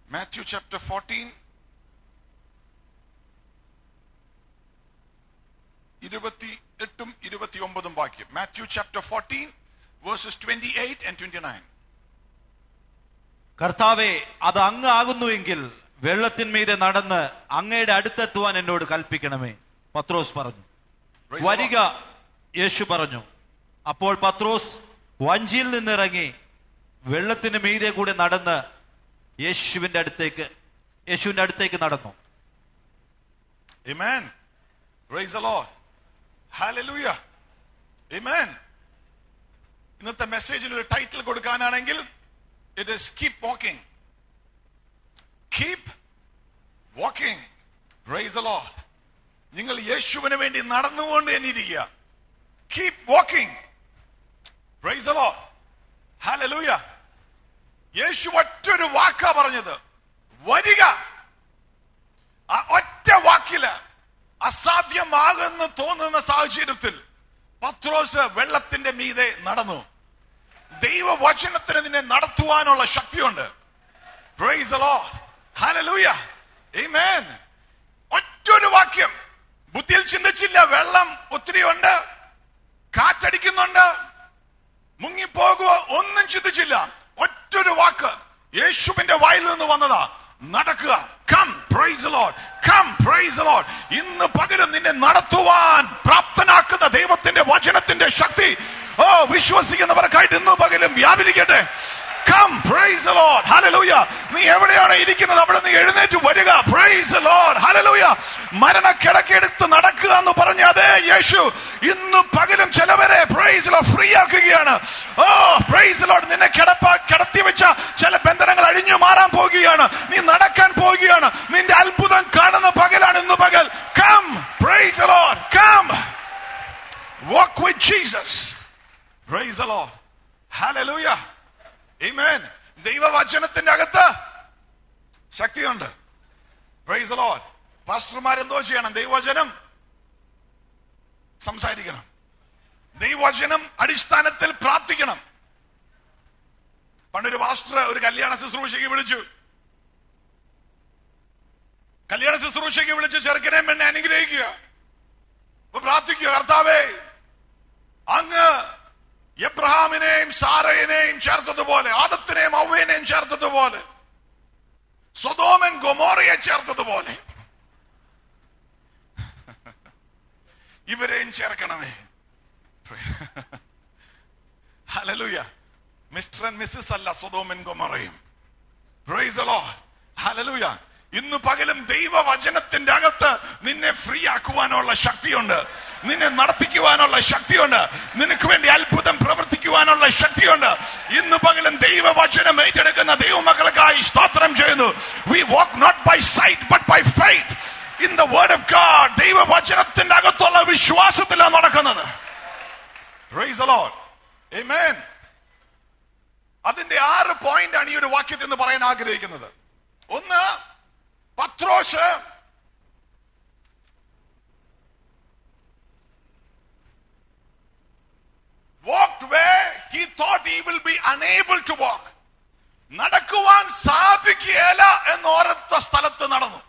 Matthew chapter 14. ഇരുപത്തി എട്ടും ഇരുപത്തി ഒമ്പതും വാക്യം Matthew chapter fourteen verses twenty eight and twenty nine കർത്താവെ അത് അങ്ങ് ആകുന്നുവെങ്കിൽ വെള്ളത്തിന്മീതെ നടന്ന് അങ്ങയുടെ അടുത്തെത്തുവാൻ എന്നോട് കൽപ്പിക്കണമേ പത്രോസ് പറഞ്ഞു വരിക യേശു പറഞ്ഞു അപ്പോൾ പത്രോസ് വഞ്ചിയിൽ നിന്നിറങ്ങി വെള്ളത്തിന് മീതെ കൂടെ നടന്ന് യേശുവിന്റെ അടുത്തേക്ക് യേശുവിന്റെ അടുത്തേക്ക് നടന്നു Amen. Praise the Lord. Hallelujah. Amen. ഇന്നത്തെ മെസ്സേജിൽ ഒരു ടൈറ്റിൽ കൊടുക്കാനാണെങ്കിൽ it is keep walking keep walking praise the Lord. നിങ്ങൾ യേശുവിന് വേണ്ടി നടന്നുകൊണ്ട് തന്നെ ഇരിക്കുക keep walking praise the Lord. Hallelujah. യേശു ഒറ്റൊരു വാക്കാ പറഞ്ഞത് വരിക ആ ഒറ്റ വാക്കില് അസാധ്യമാകുന്നു തോന്നുന്ന സാഹചര്യത്തിൽ പത്രോസ് വെള്ളത്തിന്റെ മീതെ നടന്നു ദൈവവചനത്തിന് നിന്നെ നടത്തുവാനുള്ള ശക്തിയുണ്ട് Praise the Lord. Hallelujah. Amen. ഒറ്റൊരു വാക്യം ബുദ്ധിയിൽ ചിന്തിച്ചില്ല വെള്ളം ഒത്തിരി ഉണ്ട് കാറ്റടിക്കുന്നുണ്ട് മുങ്ങിപ്പോകുക ഒന്നും ചിന്തിച്ചില്ല ഒറ്റൊരു വാക്ക് യേശുവിന്റെ വായിൽ നിന്ന് വന്നതാ നടക്കുക come praise Lord come praise Lord ഇന്ന് പകരം നിന്നെ നടത്തുവാൻ പ്രാപ്തനാക്കുന്ന ദൈവത്തിന്റെ വചനത്തിന്റെ ശക്തി ഓ വിശ്വസിക്കുന്നവർക്കായിട്ട് ഇന്ന് പകലും വ്യാപരിക്കട്ടെ കം പ്രൈസ് ലോഡ് ഹല്ലേലൂയ നീ എവിടെയാണ് ഇരിക്കുന്നത് അവിടെ നീ എഴുന്നേറ്റ് വരിക പ്രൈസ് ലോഡ് ഹല്ലേലൂയ മരണക്കിടക്കെടുത്ത് നടക്കുക എന്ന് പറഞ്ഞ അതേ യേശു ഇന്ന് പകലും ചിലവരെ പ്രൈസ് ലോ ഫ്രീ ആക്കുകയാണ് ഓ പ്രൈസ് ലോഡ് നിന്നെ കിടപ്പ കിടത്തി വെച്ച ചില ബന്ധനങ്ങൾ അഴിഞ്ഞു മാറാൻ പോകുകയാണ് നീ നടക്കാൻ പോകുകയാണ് നിന്റെ അത്ഭുതം കാണുന്ന പകലാണ് ഇന്ന് പകൽ come praise Lord come walk with Jesus praise Lord hallelujah Amen. ദൈവവചനത്തിന്റെ അകത്ത് ശക്തിയുണ്ട് പ്രൈസ് ലോഡ് പാസ്റ്റർമാർ എന്തോ ചെയ്യണം ദൈവവചനം സംസാരിക്കണം ദൈവവചനം അടിസ്ഥാനത്തിൽ പ്രാർത്ഥിക്കണം പണ്ടൊരു പാസ്റ്റർ ഒരു കല്യാണ ശുശ്രൂഷയ്ക്ക് വിളിച്ചു കല്യാണ ശുശ്രൂഷയ്ക്ക് വിളിച്ച് ചെറുക്കനെ പെണ്ണെ അനുഗ്രഹിക്കുക അപ്പൊ പ്രാർത്ഥിക്കുക കർത്താവേ അങ്ങ് എബ്രഹാമിനെയും സാറയിനെയും ചേർത്തതുപോലെ ആദത്തിനെയും ഔവേനെയും ചേർത്തതുപോലെ സ്വതോമൻ ഗൊമോറയെ ചേർത്തതുപോലെ ഇവരെയും ചേർക്കണമേ ഹലലുയ മിസ്റ്റർ ആൻഡ് മിസ്സസ് അല്ല സ്വതോമൻ ഗൊമോറയും പ്രൈസ് ഹലലുയ ഇന്ന് പകലും ദൈവവചനത്തിന്റെ അകത്ത് നിന്നെ ഫ്രീ ആക്കുവാനുള്ള ശക്തിയുണ്ട് നിന്നെ നടത്തിക്കുവാനുള്ള ശക്തിയുണ്ട് നിനക്ക് വേണ്ടി അത്ഭുതം പ്രവർത്തിക്കുവാനുള്ള ശക്തിയുണ്ട് ഇന്ന് പകലും ദൈവവചനം ഏറ്റെടുക്കുന്ന ദൈവമക്കൾക്കായി സ്തോത്രം ചെയ്യുന്നു we walk not by sight but by faith in the word of God ദൈവവചനത്തിന്റെ അകത്തുള്ള വിശ്വാസത്തിലാണ് നടക്കുന്നത് Praise the Lord. Amen. അതിന്റെ ആറ് പോയിന്റ് ആണ് ഈ ഒരു വാക്യത്തിൽ നിന്ന് പറയാൻ ആഗ്രഹിക്കുന്നത് ഒന്ന് പത്രോസ് walked where he thought he will be unable to walk. നടക്കുവാൻ സാധിക്കുകയില്ല എന്നോരത്ത സ്ഥലത്ത് നടന്നു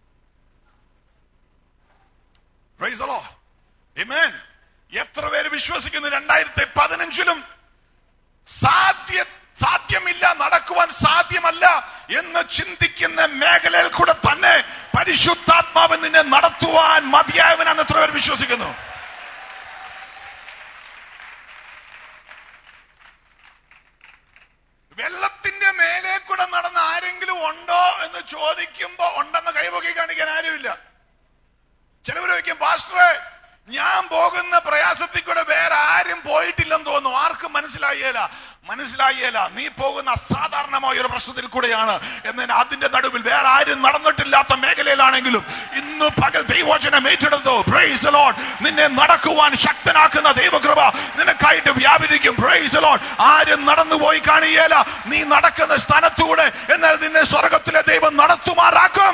Praise the Lord. Amen. എത്ര പേര് വിശ്വസിക്കുന്നു രണ്ടായിരത്തി പതിനഞ്ചിലും സാധ്യ സാധ്യമില്ല നടക്കുവാൻ സാധ്യമല്ല എന്ന് ചിന്തിക്കുന്ന മേഖലയിൽ കൂടെ തന്നെ പരിശുദ്ധാത്മാവ് നിന്നെ നടത്തുവാൻ മതിയായവനാണ് എത്ര പേർ വിശ്വസിക്കുന്നു വെള്ളത്തിന്റെ മേലെ കൂടെ നടന്ന ആരെങ്കിലും ഉണ്ടോ എന്ന് ചോദിക്കുമ്പോ ഉണ്ടെന്ന് കൈപൊക്കി കാണിക്കാൻ ആരുമില്ല ചിലവർ ചോദിക്കും പാസ്റ്ററെ ഞാൻ പോകുന്ന പ്രയാസത്തിൽ കൂടെ വേറെ ആരും പോയിട്ടില്ലെന്ന് തോന്നുന്നു ആർക്കും മനസ്സിലായേല മനസ്സിലായേല നീ പോകുന്ന അസാധാരണമായ ഒരു പ്രശ്നത്തിൽ കൂടെയാണ് എന്നതിന് അതിന്റെ നടുവിൽ വേറെ ആരും നടന്നിട്ടില്ലാത്ത മേഖലയിലാണെങ്കിലും ഇന്ന് പകൽ ദൈവോചനം ഏറ്റെടുത്തു പ്രൈസ് ലോഡ് നിന്നെ നടക്കുവാൻ ശക്തനാക്കുന്ന ദൈവകൃപ നിനക്കായിട്ട് വ്യാപരിക്കും പ്രൈസ് ലോഡ് ആരും നടന്നുപോയി കാണിയേല നീ നടക്കുന്ന സ്ഥാനത്തൂടെ എന്നാൽ നിന്നെ സ്വർഗത്തിലെ ദൈവം നടത്തുമാറാക്കും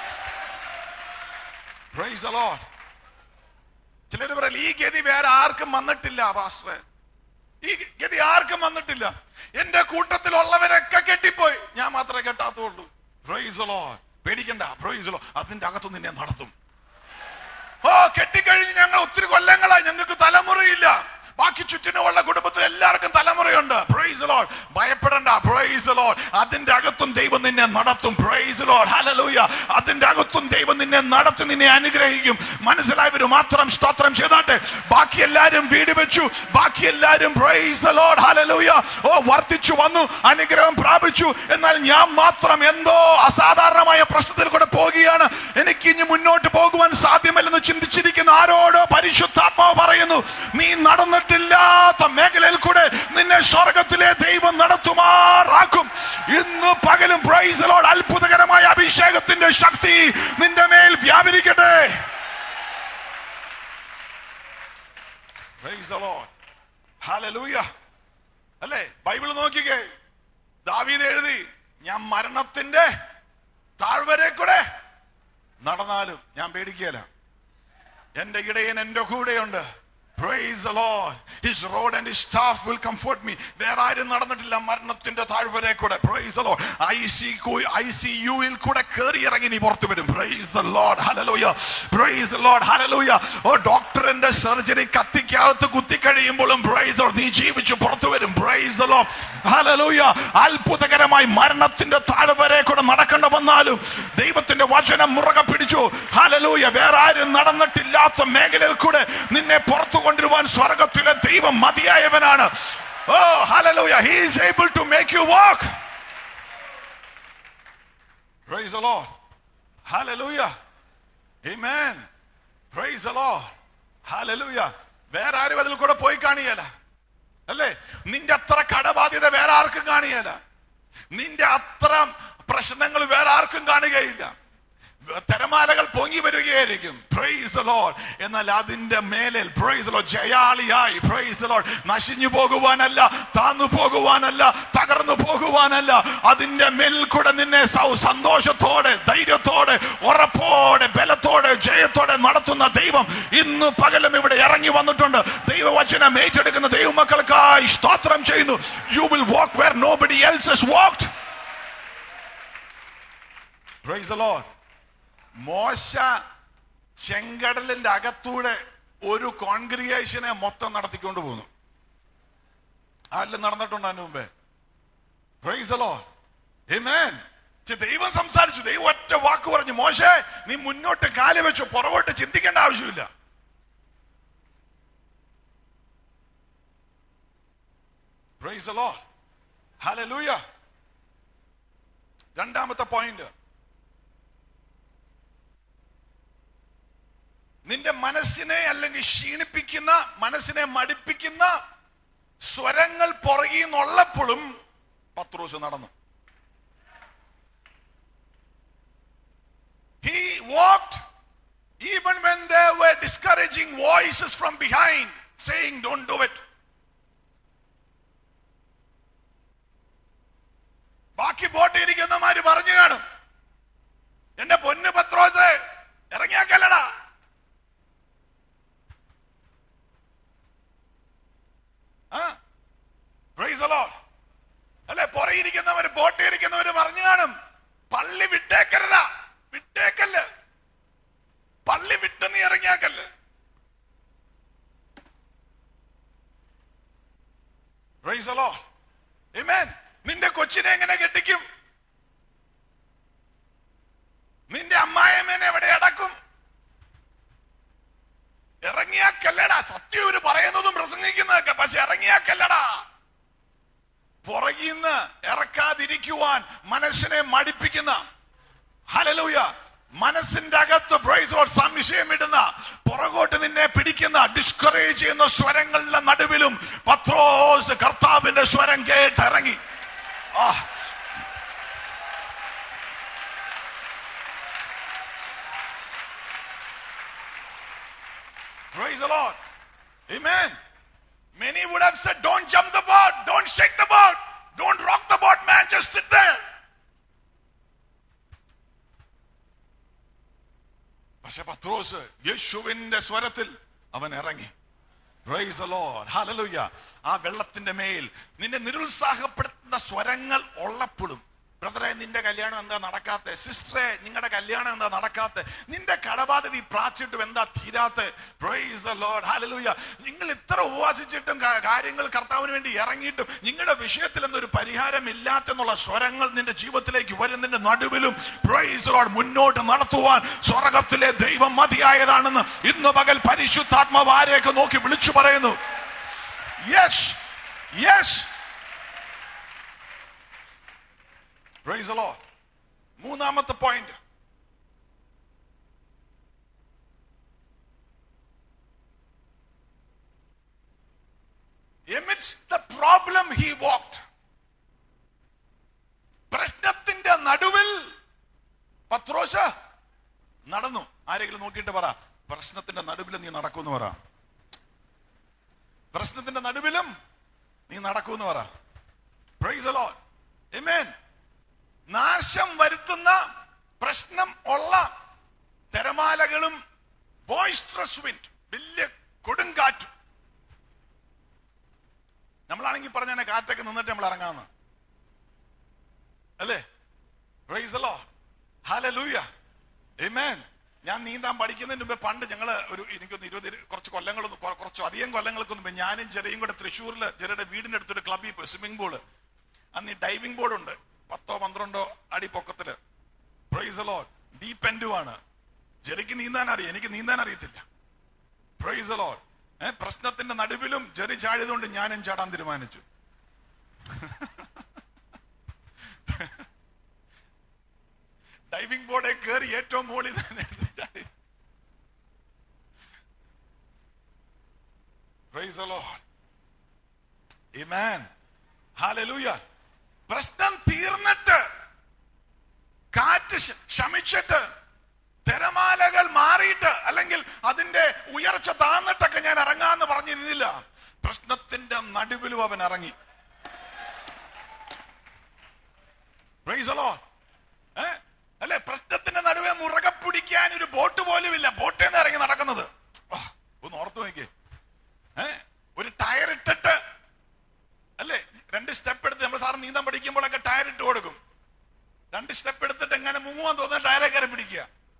പ്രൈസ് ലോഡ് ചിലർ പറയൽ ഈ ഗതി വേറെ ആർക്കും വന്നിട്ടില്ല പാസ്റ്ററെ ഈ ഗതി ആർക്കും വന്നിട്ടില്ല എന്റെ കൂട്ടത്തിലുള്ളവരൊക്കെ കെട്ടിപ്പോയി ഞാൻ മാത്രമേ കെട്ടാത്തുള്ളൂ Praise the Lord. പേടിക്കണ്ട പ്രൈസ് ലോ അതിന്റെ അകത്ത് നിന്നെ നടത്തും ഓ കെട്ടിക്കഴിഞ്ഞ് ഞങ്ങൾ ഒത്തിരി കൊല്ലങ്ങളായി ഞങ്ങൾക്ക് തലമുറയില്ല ബാക്കി ചുറ്റിനുമുള്ള കുടുംബത്തിൽ എല്ലാവർക്കും തലമുറയുണ്ട് പ്രൈസ് ലോഡ് ഭയപ്പെടണ്ട പ്രൈസ് ലോഡ് അതിന്റെ അകത്തും ദൈവം നിന്നെ നടത്തും പ്രൈസ് ലോഡ് ഹലലൂയ അതിന്റെ അകത്തും ദൈവം നിന്നെ നടത്തി നിന്നെ അനുഗ്രഹിക്കും മനസ്സിലായവര് മാത്രം സ്തോത്രം ചെയ്താട്ടെ ബാക്കി എല്ലാരും വീട് വെച്ചു ബാക്കി എല്ലാരും പ്രൈസ് ലോഡ് ഹലലൂയ ഓ വർദ്ധിച്ചു വന്നു അനുഗ്രഹം പ്രാപിച്ചു എന്നാൽ ഞാൻ മാത്രം എന്തോ അസാധാരണമായ പ്രശ്നത്തിൽ കൂടെ പോകുകയാണ് എനിക്ക് ഇനി മുന്നോട്ട് പോകുവാൻ സാധ്യമല്ലെന്ന് ചിന്തിച്ചിരിക്കുന്ന ആരോടോ പരിശുദ്ധാത്മാവ് പറയുന്നു നീ നടന്നിട്ടില്ലാത്ത മേഖലയിൽ കൂടെ നിന്നെ സ്വർഗത്തിലെ ദൈവം നടത്തുമാറാക്കും ഇന്ന് പകലും പ്രൈസലോട് അത്ഭുതകരമായ അഭിഷേകത്തിന്റെ ശക്തി നിന്റെ മേൽ വ്യാപരിക്കട്ടെ Praise the Lord. Hallelujah. അല്ലേ ബൈബിൾ നോക്കിക്കേ ദാവീദ് എഴുതി ഞാൻ മരണത്തിന്റെ താഴ്വരെ കൂടെ നടന്നാലും ഞാൻ പേടിക്കുകയില്ല എന്റെ ഇടയൻ എന്റെ കൂടെയുണ്ട് Praise the Lord. His rod and his staff will comfort me. വേറെ ആരും നടന്നിട്ടില്ല മരണത്തിന്റെ താഴ്വരെ കൂടെ Praise the Lord. I C യുയിൽ കൂടെ കയറി ഇറങ്ങി നീ പുറത്തു വരും Praise the Lord. Hallelujah. Praise the Lord. Hallelujah. ഓ ഡോക്ടറിന്റെ സർജറി കത്തിക്കകത്ത് കുത്തി കഴിയുമ്പോഴും Praise the Lord. നീ ജീവിച്ചു പുറത്തു വരും Praise the Lord. Hallelujah. അത്ഭുതകരമായി മരണത്തിന്റെ താഴ്വരെ കൂടെ നടക്കേണ്ട വന്നാലും ദൈവത്തിന്റെ വചനം മുറുകെ പിടിച്ചു ഹാലലൂയ വേറെ ആരും നടന്നിട്ടില്ലാത്ത മേഖലയിൽ കൂടെ നിന്നെ പുറത്തു കൊണ്ടുവരുവാൻ സ്വർഗത്തിലെ ദൈവം മതിയായവനാണ് oh hallelujah he is able to make you walk Praise the Lord. Hallelujah. Amen. Praise the Lord. Hallelujah. വേറെ ആരും അതിൽ കൂടെ പോയി കാണിയല്ല അല്ലേ നിന്റെ അത്ര കടബാധ്യത വേറെ ആർക്കും കാണിയല്ല നിന്റെ അത്ര പ്രശ്നങ്ങൾ വേറെ ആർക്കും കാണുകയില്ല തിരമാലകൾ പൊങ്ങി വരികയായിരിക്കും പ്രൈസ് ലോഡ് എന്നാൽ അതിന്റെ മേലിൽ പ്രൈസ് ലോ ജയാളിയായി പ്രൈസ് ലോഡ് നശിഞ്ഞു പോകുവാനല്ല താന്നു പോകുവാനല്ല തകർന്നു പോകുവാനല്ല അതിന്റെ മേലിൽ കൂടെ നിന്നെ സൗ- സന്തോഷത്തോടെ ധൈര്യത്തോടെ ഉറപ്പോടെ ബലത്തോടെ ജയത്തോടെ നടത്തുന്ന ദൈവം ഇന്ന് പകലും ഇവിടെ ഇറങ്ങി വന്നിട്ടുണ്ട് ദൈവവചനം ഏറ്റെടുക്കുന്ന ദൈവമക്കൾക്കായി സ്തോത്രം ചെയ്യുന്നു you will walk where nobody else has walked praise the Lord മോശ ചെങ്കടലിന്റെ അകത്തൂടെ ഒരു കോൺഗ്രിഗേഷനെ മൊത്തം നടത്തിക്കൊണ്ട് പോകുന്നു ആരിലും നടന്നിട്ടുണ്ടോ അതിന് മുമ്പേ പ്രൈസ് the Lord. Amen. ഛെ, ദൈവം സംസാരിച്ചു ദൈവം ഒറ്റ വാക്ക് പറഞ്ഞു മോശേ നീ മുന്നോട്ട് കാല് വെച്ചു പുറകോട്ട് ചിന്തിക്കേണ്ട ആവശ്യമില്ല പ്രൈസ് the Lord. Hallelujah. രണ്ടാമത്തെ പോയിന്റ് നിന്റെ മനസ്സിനെ അല്ലെങ്കിൽ ക്ഷീണിപ്പിക്കുന്ന മനസ്സിനെ മടിപ്പിക്കുന്ന സ്വരങ്ങൾ പുറകിൽ നിന്നുള്ളപ്പോഴും പത്രോസ് നടന്നു He walked even when there were discouraging voices from behind saying, Don't do it. ബാക്കി ബോട്ട് ഇരിക്കുന്നമാര് പറഞ്ഞു കാണും എന്റെ പൊന്ന് പത്രോസ് ഇറങ്ങിയാക്കല്ലടാ പ്രൈസ് അല്ലെ പുറയിരിക്കുന്നവര് ബോട്ടിരിക്കുന്നവര് പറഞ്ഞു കാണും പള്ളി വിട്ടേക്കരുതാ വിട്ടേക്കല്ല് പള്ളി വിട്ട് നീ ഇറങ്ങിയാക്കല്ല് പ്രൈസ് അലോ Amen. നിന്റെ കൊച്ചിനെ എങ്ങനെ കെട്ടിക്കും നിന്റെ അമ്മായിമ്മേനെ എവിടെ അടക്കും ഇറങ്ങിയാക്കല്ലടാ സത്യം ഇവര് പറയുന്നതും പ്രസംഗിക്കുന്നതൊക്കെ പക്ഷെ ഇറങ്ങിയാക്കല്ലടാ പുറകിന്ന് ഇറക്കാതിരിക്കുവാൻ മനസ്സിനെ മടിപ്പിക്കുന്ന ഹലലൂയ മനസ്സിന്റെ അകത്ത് പ്രൈസോ സംശയമിടുന്ന പുറകോട്ട് നിന്നെ പിടിക്കുന്ന ഡിസ്കറേജ് ചെയ്യുന്ന സ്വരങ്ങളുടെ നടുവിലും പത്രോസ് കർത്താവിന്റെ സ്വരം കേട്ടിറങ്ങി ആ Praise the Lord. Amen. Many would have said, Don't jump the boat, don't shake the boat, don't rock the boat, man, just sit there. പക്ഷെ പത്രോസ് യേശുവിന്റെ സ്വരത്തിൽ അവൻ ഇറങ്ങി Praise the Lord. Hallelujah. ആ വെള്ളത്തിന്റെ മേൽ നിന്നെ നിരുത്സാഹപ്പെടുത്തുന്ന സ്വരങ്ങൾ ഉള്ളപ്പോഴും ബ്രദറെ നിന്റെ കല്യാണം എന്താ നടക്കാത്ത സിസ്റ്ററെ നിങ്ങളുടെ കല്യാണം എന്താ നടക്കാത്ത നിന്റെ കടബാധ്യത പ്രാച്ചിട്ടും എന്താ തീരാത്ത പ്രൈസ് ദ ലോർഡ് ഹല്ലേലൂയ നിങ്ങൾ ഇത്ര ഉപവാസിച്ചിട്ടും കാ- കാര്യങ്ങൾ കർത്താവിന് വേണ്ടി ഇറങ്ങിയിട്ടും നിങ്ങളുടെ വിഷയത്തിൽ എന്തൊരു പരിഹാരം ഇല്ലാത്തെന്നുള്ള സ്വരങ്ങൾ നിന്റെ ജീവിതത്തിലേക്ക് വരുന്നതിന്റെ നടുവിലും പ്രൈസ് ലോർഡ് മുന്നോട്ട് നടത്തുവാൻ സ്വർഗത്തിലെ ദൈവം മതിയായതാണെന്ന് ഇന്ന് പകൽ പരിശുദ്ധാത്മാവ് ആരെയൊക്കെ നോക്കി വിളിച്ചു പറയുന്നു yes yes praise the Lord. മൂന്നാമത്തെ point Amidst the problem he walked. പ്രശ്നത്തിന്റെ നടുവിൽ പത്രോശ നടന്നു ആരെങ്കിലും നോക്കിയിട്ട് പറ പ്രശ്നത്തിന്റെ നടുവിൽ നീ നടക്കുമെന്ന് പറ പ്രശ്നത്തിന്റെ നടുവിലും നീ നടക്കുമെന്ന് പറ പ്രൈസ് the Lord. Amen. നാശം വരുത്തുന്ന പ്രശ്നം ഉള്ള തിരമാലകളും ബോയിസ്ട്രസ് വിൻഡ് വലിയ കൊടുങ്കാറ്റും നമ്മളാണെങ്കിൽ പറഞ്ഞ കാറ്റൊക്കെ നിന്നിട്ട് നമ്മൾ ഇറങ്ങാന്ന് അല്ലേ പ്രൈസലോ ഹലലൂയ Amen. ഞാൻ നീന്താൻ പഠിക്കുന്നതിന് മുമ്പ് പണ്ട് ഞങ്ങള് ഒരു എനിക്കൊന്ന് ഇരുപത് ഇരു- കുറച്ച് കൊല്ലങ്ങളൊന്നും കൊ- കുറച്ച് അധികം കൊല്ലങ്ങൾക്ക് മുമ്പ് ഞാനും ചെറിയും കൂടെ തൃശ്ശൂരിൽ ചെറിയുടെ വീടിന്റെ അടുത്തൊരു ക്ലബ്ബിൽ പോയി സ്വിമ്മിംഗ് പൂള് അന്ന് ഈ ഡൈവിംഗ് ബോർഡ് ഉണ്ട് പത്തോ പന്ത്രണ്ടോ അടി പൊക്കത്തില് പ്രൈസലോ ഡീപ്പ് എൻഡുമാണ് ജെറിക്ക് നീന്താൻ അറിയാം എനിക്ക് നീന്താൻ അറിയത്തില്ല പ്രൈസലോ ഏ പ്രശ്നത്തിന്റെ നടുവിലും ജെറി ചാടിയതുകൊണ്ട് ഞാനും ചാടാൻ തീരുമാനിച്ചു ഡൈവിംഗ് ബോർഡിൽ കയറി ഏറ്റവും മുകളിൽ തന്നെ എടുത്ത് ചാടി Praise the Lord. Amen. Hallelujah. പ്രശ്നം തീർന്നിട്ട് കാറ്റ് ശ- ശമിച്ചിട്ട് തിരമാലകൾ മാറിയിട്ട് അല്ലെങ്കിൽ അതിന്റെ ഉയർച്ച താന്നിട്ടൊക്കെ ഞാൻ ഇറങ്ങാന്ന് പറഞ്ഞിരുന്നില്ല പ്രശ്നത്തിന്റെ നടുവിലും അവൻ ഇറങ്ങി Praise the Lord. ഏ? അല്ലെ പ്രശ്നത്തിന്റെ നടുവെ മുറകെ പിടിക്കാൻ ഒരു ബോട്ട് പോലും ഇല്ല ബോട്ടിൽ നിന്ന് ഇറങ്ങി നടക്കുന്നത് ആ, ഒന്ന് ഓർത്തു നോക്കിയേ ഏ? ഒരു ടയർ ഇട്ടിട്ട് അല്ലേ രണ്ട് സ്റ്റെപ്പ് എടുത്ത് നമ്മൾ സാറ് നീന്താൻ പഠിക്കുമ്പോഴൊക്കെ ടയർ ഇട്ട് കൊടുക്കും രണ്ട് സ്റ്റെപ്പ് എടുത്തിട്ട് എങ്ങനെ മുങ്ങുവാൻ തോന്നുന്ന ടയറെ കയറി പിടിക്കുക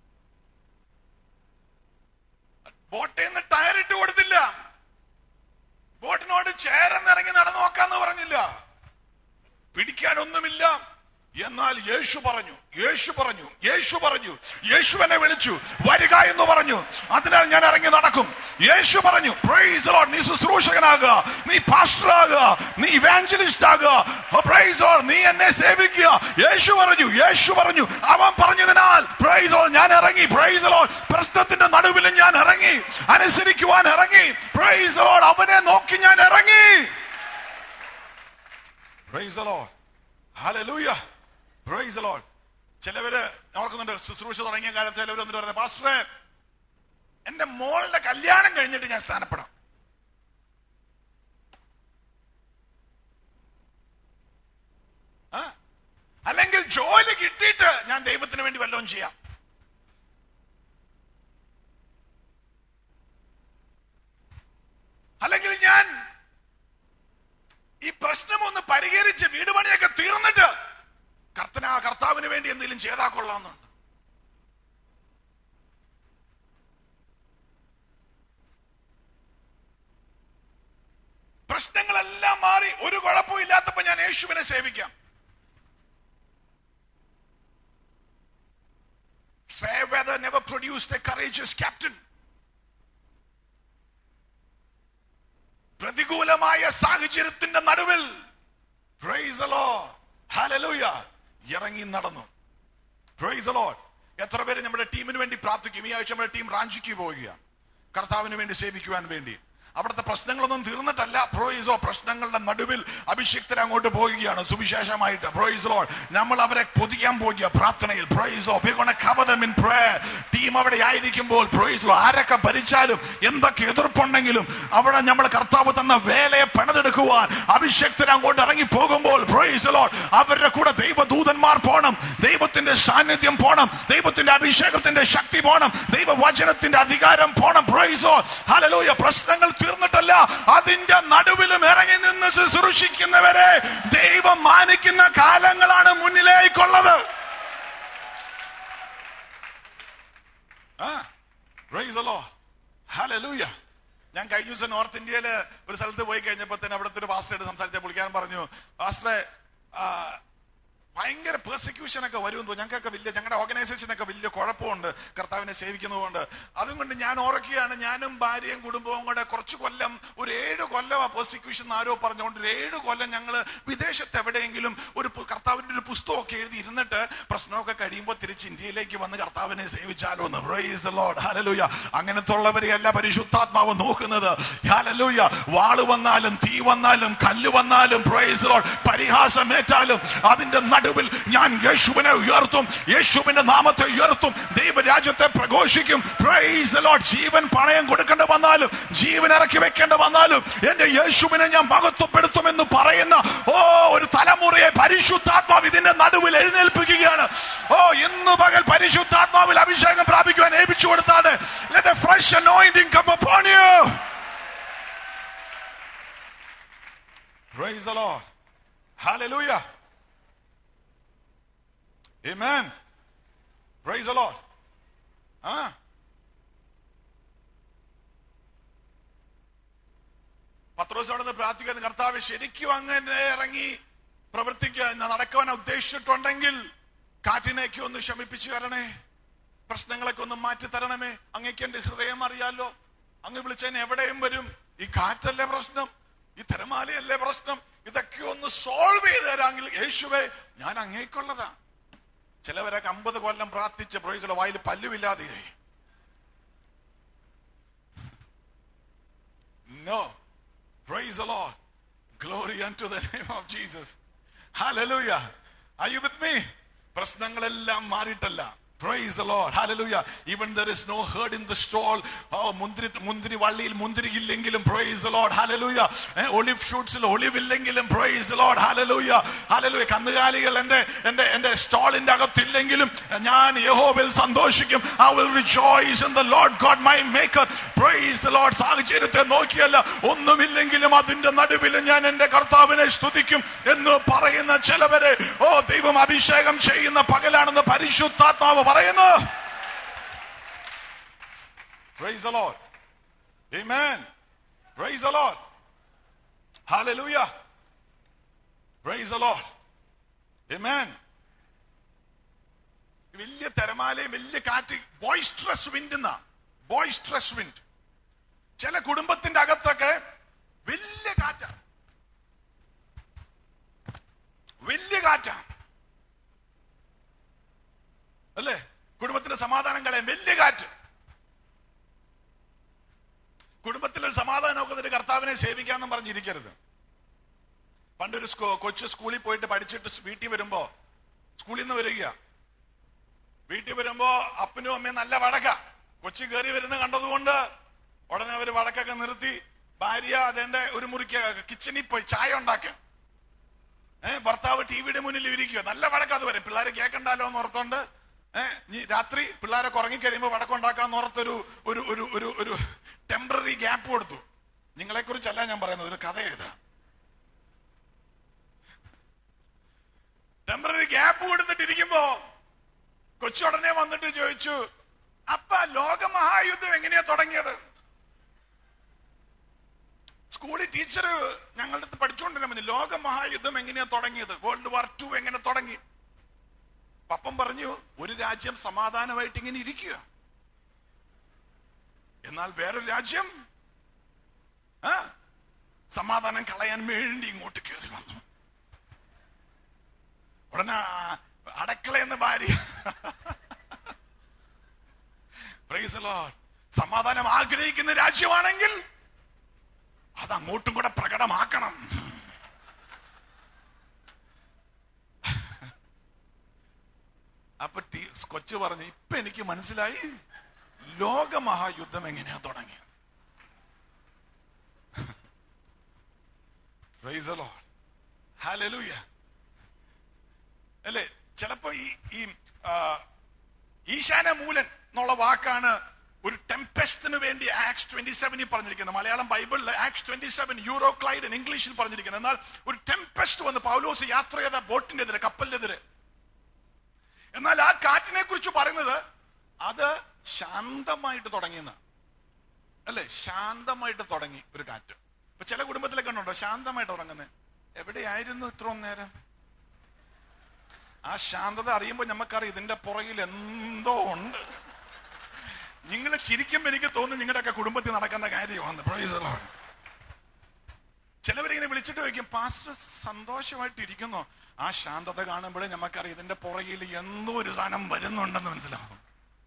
ബോട്ടിൽ നിന്ന് ടയർ ഇട്ട് കൊടുത്തില്ല ബോട്ടിനോട് ചേർന്നിറങ്ങി നടന്നു നോക്കാന്ന് പറഞ്ഞില്ല പിടിക്കാനൊന്നുമില്ല എന്നാൽ യേശു പറഞ്ഞു യേശു പറഞ്ഞു യേശു പറഞ്ഞു യേശു എന്നെ വിളിച്ചു വരിക എന്ന് പറഞ്ഞു അതിനാൽ ഞാൻ ഇറങ്ങി നടക്കും യേശു പറഞ്ഞു Praise the Lord. നീ ശുശ്രൂഷകനാകുക നീ പാസ്റ്റർ ആകുക നീ ഇവാഞ്ചലിസ്റ്റ് ആകുക Oh, praise the Lord. നീ എന്നെ സേവിക്കുക യേശു പറഞ്ഞു യേശു പറഞ്ഞു അവൻ പറഞ്ഞതിനാൽ Praise the Lord. ഞാൻ ഇറങ്ങി Praise the Lord. പ്രശ്നത്തിന്റെ നടുവിലും ഞാൻ ഇറങ്ങി അനുസരിക്കുവാൻ ഇറങ്ങി Praise the Lord. അവനെ നോക്കി ഞാൻ ഇറങ്ങി Praise the Lord. Hallelujah. Praise the Lord. ചിലവര് ഓർക്കുന്നുണ്ട് ശുശ്രൂഷ തുടങ്ങിയ കാലത്ത് ചിലവർ എന്നിട്ട് പറയുന്നത് പാസ്റ്ററെ എന്റെ മോളുടെ കല്യാണം കഴിഞ്ഞിട്ട് ഞാൻ സ്ഥാനപ്പെടാം ആ? അല്ലെങ്കിൽ ജോലി കിട്ടിയിട്ട് ഞാൻ ദൈവത്തിന് വേണ്ടി വല്ലതും ചെയ്യാം അല്ലെങ്കിൽ ഞാൻ ഈ പ്രശ്നം ഒന്ന് പരിഹരിച്ച് വീട് പണിയൊക്കെ തീർന്നിട്ട് കർത്തന കർത്താവിന് വേണ്ടി എന്തെങ്കിലും ചെയ്താൽ കൊള്ളാമെന്നുണ്ട് പ്രശ്നങ്ങളെല്ലാം മാറി ഒരു കുഴപ്പവും ഇല്ലാത്തപ്പോ ഞാൻ യേശുവിനെ സേവിക്കാം Fair weather never produced a courageous captain. പ്രതികൂലമായ സാഹചര്യത്തിന്റെ നടുവിൽ Praise the Lord. Hallelujah. ഇറങ്ങി നടന്നു Praise the Lord. എത്ര പേര് നമ്മുടെ ടീമിന് വേണ്ടി പ്രാർത്ഥിക്കും ഈ ആഴ്ച നമ്മുടെ ടീം റാഞ്ചിക്ക് പോവുകയാണ് കർത്താവിന് വേണ്ടി സേവിക്കുവാൻ വേണ്ടി അവിടുത്തെ പ്രശ്നങ്ങളൊന്നും തീർന്നിട്ടല്ല പ്രോയിസോ പ്രശ്നങ്ങളുടെ നടുവിൽ അഭിഷിക്തർ അങ്ങോട്ട് പോവുകയാണ് സുവിശേഷമായിട്ട് പ്രോയിസോ നമ്മൾ അവരെ പൊതിയാൻ പോകുക പ്രാർത്ഥനയിൽ പ്രോയിസോ ഇൻ prayer ടീം അവിടെ ആയിരിക്കുമ്പോൾ പ്രോയിസോ ആരൊക്കെ ഭരിച്ചാലും എന്തൊക്കെ എതിർപ്പുണ്ടെങ്കിലും അവിടെ നമ്മൾ കർത്താവ് തന്ന വേലയെ പണിതെടുക്കുവാൻ അഭിഷക്തർ അങ്ങോട്ട് ഇറങ്ങി പോകുമ്പോൾ പ്രോയിസോ അവരുടെ കൂടെ ദൈവദൂതന്മാർ പോണം ദൈവത്തിന്റെ സാന്നിധ്യം പോണം ദൈവത്തിന്റെ അഭിഷേകത്തിന്റെ ശക്തി പോണം ദൈവവചനത്തിന്റെ അധികാരം പോണം പ്രൈസോ ഹലലൂയ പ്രശ്നങ്ങൾ തീർന്നിട്ടല്ല അതിന്റെ നടുവിലും ഇറങ്ങി നിന്ന് ശുശ്രൂഷിക്കുന്നവരെ ദൈവം മാനിക്കുന്ന കാലങ്ങളാണ് മുന്നിലേക്ക് പ്രൈസ് അല്ലോ ഹലലൂയ ഞാൻ കഴിഞ്ഞ ദിവസം നോർത്ത് ഇന്ത്യയില് ഒരു സ്ഥലത്ത് പോയി കഴിഞ്ഞപ്പോ തന്നെ അവിടുത്തെ ഒരു പാസ്റ്ററായിട്ട് സംസാരിച്ച പുള്ളിക്കാൻ പറഞ്ഞു പാസ്റ്ററെ ആ, ഭയങ്കര പെർസിക്യൂഷൻ ഒക്കെ വരുമെന്ന് തോന്നുന്നു ഞങ്ങൾക്കൊക്കെ വലിയ ഞങ്ങളുടെ ഓർഗനൈസേഷനൊക്കെ വലിയ കുഴപ്പമുണ്ട് കർത്താവിനെ സേവിക്കുന്നതുകൊണ്ട് അതുകൊണ്ട് ഞാൻ ഓർക്കുകയാണ് ഞാനും ഭാര്യയും കുടുംബവും കൂടെ കുറച്ച് കൊല്ലം ഒരു ഏഴ് കൊല്ലം ആ പെർസിക്യൂഷൻ ആരോ പറഞ്ഞുകൊണ്ട് ഒരു ഏഴ് കൊല്ലം ഞങ്ങൾ വിദേശത്ത് എവിടെയെങ്കിലും ഒരു പു- കർത്താവിന്റെ ഒരു പുസ്തകമൊക്കെ എഴുതി ഇരുന്നിട്ട് പ്രശ്നമൊക്കെ കഴിയുമ്പോൾ തിരിച്ച് ഇന്ത്യയിലേക്ക് വന്ന് കർത്താവിനെ സേവിച്ചാലോ എന്ന് പ്രൈസ് ലോഡ് ഹലലൂയ അങ്ങനത്തെ ഉള്ളവരെയല്ല പരിശുദ്ധാത്മാവ് നോക്കുന്നത് ഹലലൂയ വാള് വന്നാലും തീ വന്നാലും കല്ല് വന്നാലും പ്രൈസ് ലോഡ് പരിഹാസമേറ്റാലും അതിന്റെ നടുവിൽ ഞാൻ യേശുവിനെ ഉയർത്തും യേശുവിന്റെ നാമത്തെ ഉയർത്തും ദൈവരാജ്യത്തെ പ്രഘോഷിക്കും പ്രൈസ് ലോഡ് ജീവൻ പണയം കൊടുക്കേണ്ട വന്നാലും ജീവൻ ഇറക്കി വെക്കേണ്ട വന്നാലും എന്റെ യേശുവിനെ ഞാൻ മഹത്വപ്പെടുത്തും എന്ന് പറയുന്ന ഓ ഒരു തലമുറയെ പരിശുദ്ധാത്മാവ് ഇതിന്റെ നടുവിൽ എഴുന്നേൽപ്പിക്കുകയാണ് ഓ ഇന്ന് പകൽ പരിശുദ്ധാത്മാവിൽ അഭിഷേകം പ്രാപിക്കുവാൻ ഏൽപ്പിച്ചു കൊടുത്താണ് let a fresh anointing come upon you praise the lord hallelujah amen praise the lord ആ പത്രോസ് അവിടെ നിന്ന് പ്രാർത്ഥിക്കുന്ന കർത്താവ് ശരിക്കും അങ്ങനെ ഇറങ്ങി പ്രവർത്തിക്കുക നടക്കുവാൻ ഉദ്ദേശിച്ചിട്ടുണ്ടെങ്കിൽ കാറ്റിനെയൊക്കെ ഒന്ന് ശമിപ്പിച്ചു തരണേ പ്രശ്നങ്ങളൊക്കെ ഒന്ന് മാറ്റി തരണമേ അങ്ങേക്ക് എന്റെ ഹൃദയം അറിയാലോ അങ്ങ് വിളിച്ചതിന് എവിടെയും വരും ഈ കാറ്റല്ലേ പ്രശ്നം ഈ തിരമാലയല്ലേ പ്രശ്നം ഇതൊക്കെ ഒന്ന് സോൾവ് ചെയ്ത് തരാമെങ്കിൽ യേശുവേ ഞാൻ അങ്ങേക്കുള്ളതാ ചിലവരൊക്കെ അമ്പത് കൊല്ലം പ്രാർത്ഥിച്ച പ്രോയിച്ചുള്ള വായിൽ പല്ലുമില്ലാതെയായി No. Praise the Lord. Glory unto the name of Jesus. Hallelujah. Are you with me? പ്രശ്നങ്ങളെല്ലാം മാറിയിട്ടല്ല Praise the Lord. Hallelujah. Even there is no herd in the stall. Oh, മുന്തിരി മുന്തിരി വള്ളിയിൽ മുന്തിരി ഇല്ലെങ്കിലും praise the Lord. Hallelujah. Olive ഷൂട്ട്സിൽ olive ഇല്ലെങ്കിലും praise the Lord. Hallelujah. Hallelujah. കന്നുകാലികൾ എന്റെ എന്റെ എന്റെ സ്റ്റോളിന്റെ അകത്തില്ലെങ്കിലും ഞാൻ യഹോവയിൽ സന്തോഷിക്കും I will rejoice in the Lord God my maker. Praise the Lord. സാഹചര്യത്തെ നോക്കിയല്ല ഒന്നുമില്ലെങ്കിലും അതിന്റെ നടുവിൽ ഞാൻ എന്റെ കർത്താവിനെ സ്തുതിക്കും എന്ന് പറയുന്ന ചിലവരെ ഓ ദൈവം അഭിഷേകം ചെയ്യുന്ന പകലാണെന്ന് പരിശുദ്ധാത്മാവ് പറയുന്നു Praise the Lord. Amen. Praise the Lord. Hallelujah. Praise the Lord. Amen. വലിയ തിരമാലയും വലിയ കാറ്റ് ബോയ്സ്ട്രസ് വിൻഡ് എന്നാ ബോയ്സ്ട്രസ് വിൻഡ് ചില കുടുംബത്തിന്റെ അകത്തൊക്കെ വലിയ കാറ്റ വലിയ കാറ്റ അല്ലേ കുടുംബത്തിന്റെ സമാധാനം കളയാൻ വലിയ കാറ്റ് കുടുംബത്തിൽ ഒരു സമാധാനമൊക്കെ എന്നിട്ട് കർത്താവിനെ സേവിക്കാന്നും പറഞ്ഞിരിക്കരുത് പണ്ടൊരു സ്കൂ- കൊച്ചു സ്കൂളിൽ പോയിട്ട് പഠിച്ചിട്ട് വീട്ടിൽ വരുമ്പോ സ്കൂളിൽ നിന്ന് വരിക വീട്ടിൽ വരുമ്പോ അപ്പനും അമ്മയും നല്ല വടക്ക കൊച്ചി കയറി വരുന്ന കണ്ടതുകൊണ്ട് ഉടനെ അവര് വടക്കൊക്കെ നിർത്തി ഭാര്യ അതെന്റെ ഒരു മുറിക്ക് കിച്ചണിൽ പോയി ചായ ഉണ്ടാക്കുക ഏഹ് ഭർത്താവ് ടിവിയുടെ മുന്നിൽ ഇരിക്കുക നല്ല വടക്ക് അത് വരും പിള്ളേരെ കേൾക്കണ്ടല്ലോ എന്ന് ഓർത്തോണ്ട് ഏഹ് നീ രാത്രി പിള്ളേരൊക്കെ ഉറങ്ങിക്കഴിയുമ്പോൾ വടക്കുണ്ടാക്കാന്ന് ഓർത്തൊരു ഒരു ഒരു ഒരു ഒരു ടെമ്പററി ഗ്യാപ്പ് കൊടുത്തു നിങ്ങളെ കുറിച്ചല്ല ഞാൻ പറയുന്നത് ഒരു കഥ ഏതാ ടെമ്പററി ഗ്യാപ്പ് കൊടുത്തിട്ടിരിക്കുമ്പോ കൊച്ചുടനെ വന്നിട്ട് ചോദിച്ചു അപ്പ ലോകമഹായുദ്ധം എങ്ങനെയാ തുടങ്ങിയത് സ്കൂളിൽ ടീച്ചർ ഞങ്ങളുടെ അടുത്ത് പഠിച്ചുകൊണ്ടിരുന്ന മതി ലോകമഹായുദ്ധം എങ്ങനെയാ തുടങ്ങിയത് വേൾഡ് വാർ ടു എങ്ങനെ തുടങ്ങി പപ്പൻ പറഞ്ഞു ഒരു രാജ്യം സമാധാനമായിട്ട് ഇങ്ങനെ ഇരിക്കുക എന്നാൽ വേറൊരു രാജ്യം ആ, സമാധാനം കളയാൻ വേണ്ടി ഇങ്ങോട്ട് കയറി വന്നു ഉടനെ ആ അടക്കള എന്ന ഭാര്യ Praise the Lord. സമാധാനം ആഗ്രഹിക്കുന്ന രാജ്യമാണെങ്കിൽ അത് അങ്ങോട്ടും കൂടെ പ്രകടമാക്കണം അപ്പൊ ടീ കൊച്ചു പറഞ്ഞു ഇപ്പൊ എനിക്ക് മനസ്സിലായി ലോകമഹായുദ്ധം എങ്ങനെയാ തുടങ്ങിയത് Praise the Lord. Hallelujah. അല്ലേ ചിലപ്പോ ഈ ഈ ആ, ഈശാന മൂലൻ എന്നുള്ള വാക്കാണ് ഒരു ടെമ്പസ്റ്റിന് വേണ്ടി ആക്സ് ട്വന്റി സെവനിൽ പറഞ്ഞിരിക്കുന്നത് മലയാളം ബൈബിളിൽ Acts twenty seven Euroclydon ഇംഗ്ലീഷിൽ പറഞ്ഞിരിക്കുന്നത് എന്നാൽ ഒരു ടെമ്പസ്റ്റ് വന്ന് പൗലോസ് യാത്ര ചെയ്ത ബോട്ടിന്റെ എതിരെ കപ്പലിന്റെ എതിരെ എന്നാൽ ആ കാറ്റിനെ കുറിച്ച് പറയുന്നത് അത് ശാന്തമായിട്ട് തുടങ്ങിയെന്ന് ശാന്തമായിട്ട് തുടങ്ങി ഒരു കാറ്റ് ഇപ്പൊ ചില കുടുംബത്തിലൊക്കെ ഉണ്ടോ ശാന്തമായിട്ട് ഉറങ്ങുന്നത് എവിടെയായിരുന്നു ഇത്രയും നേരം ആ ശാന്തത അറിയുമ്പോൾ നമുക്കറിയാം ഇതിന്റെ പുറകിൽ എന്തോ ഉണ്ട് നിങ്ങൾ ചിരിക്കുമ്പോ എനിക്ക് തോന്നുന്നു നിങ്ങളുടെയൊക്കെ കുടുംബത്തിൽ നടക്കുന്ന കാര്യമാണ് Praise the Lord. ചിലവരിങ്ങനെ വിളിച്ചിട്ട് ചോദിക്കും പാസ്റ്റർ സന്തോഷമായിട്ട് ഇരിക്കുന്നോ ആ ശാന്തത കാണുമ്പോഴേ നമുക്കറിയാം ഇതിന്റെ പുറകിൽ എന്തോ ഒരു സാധനം വരുന്നുണ്ടെന്ന് മനസ്സിലാവും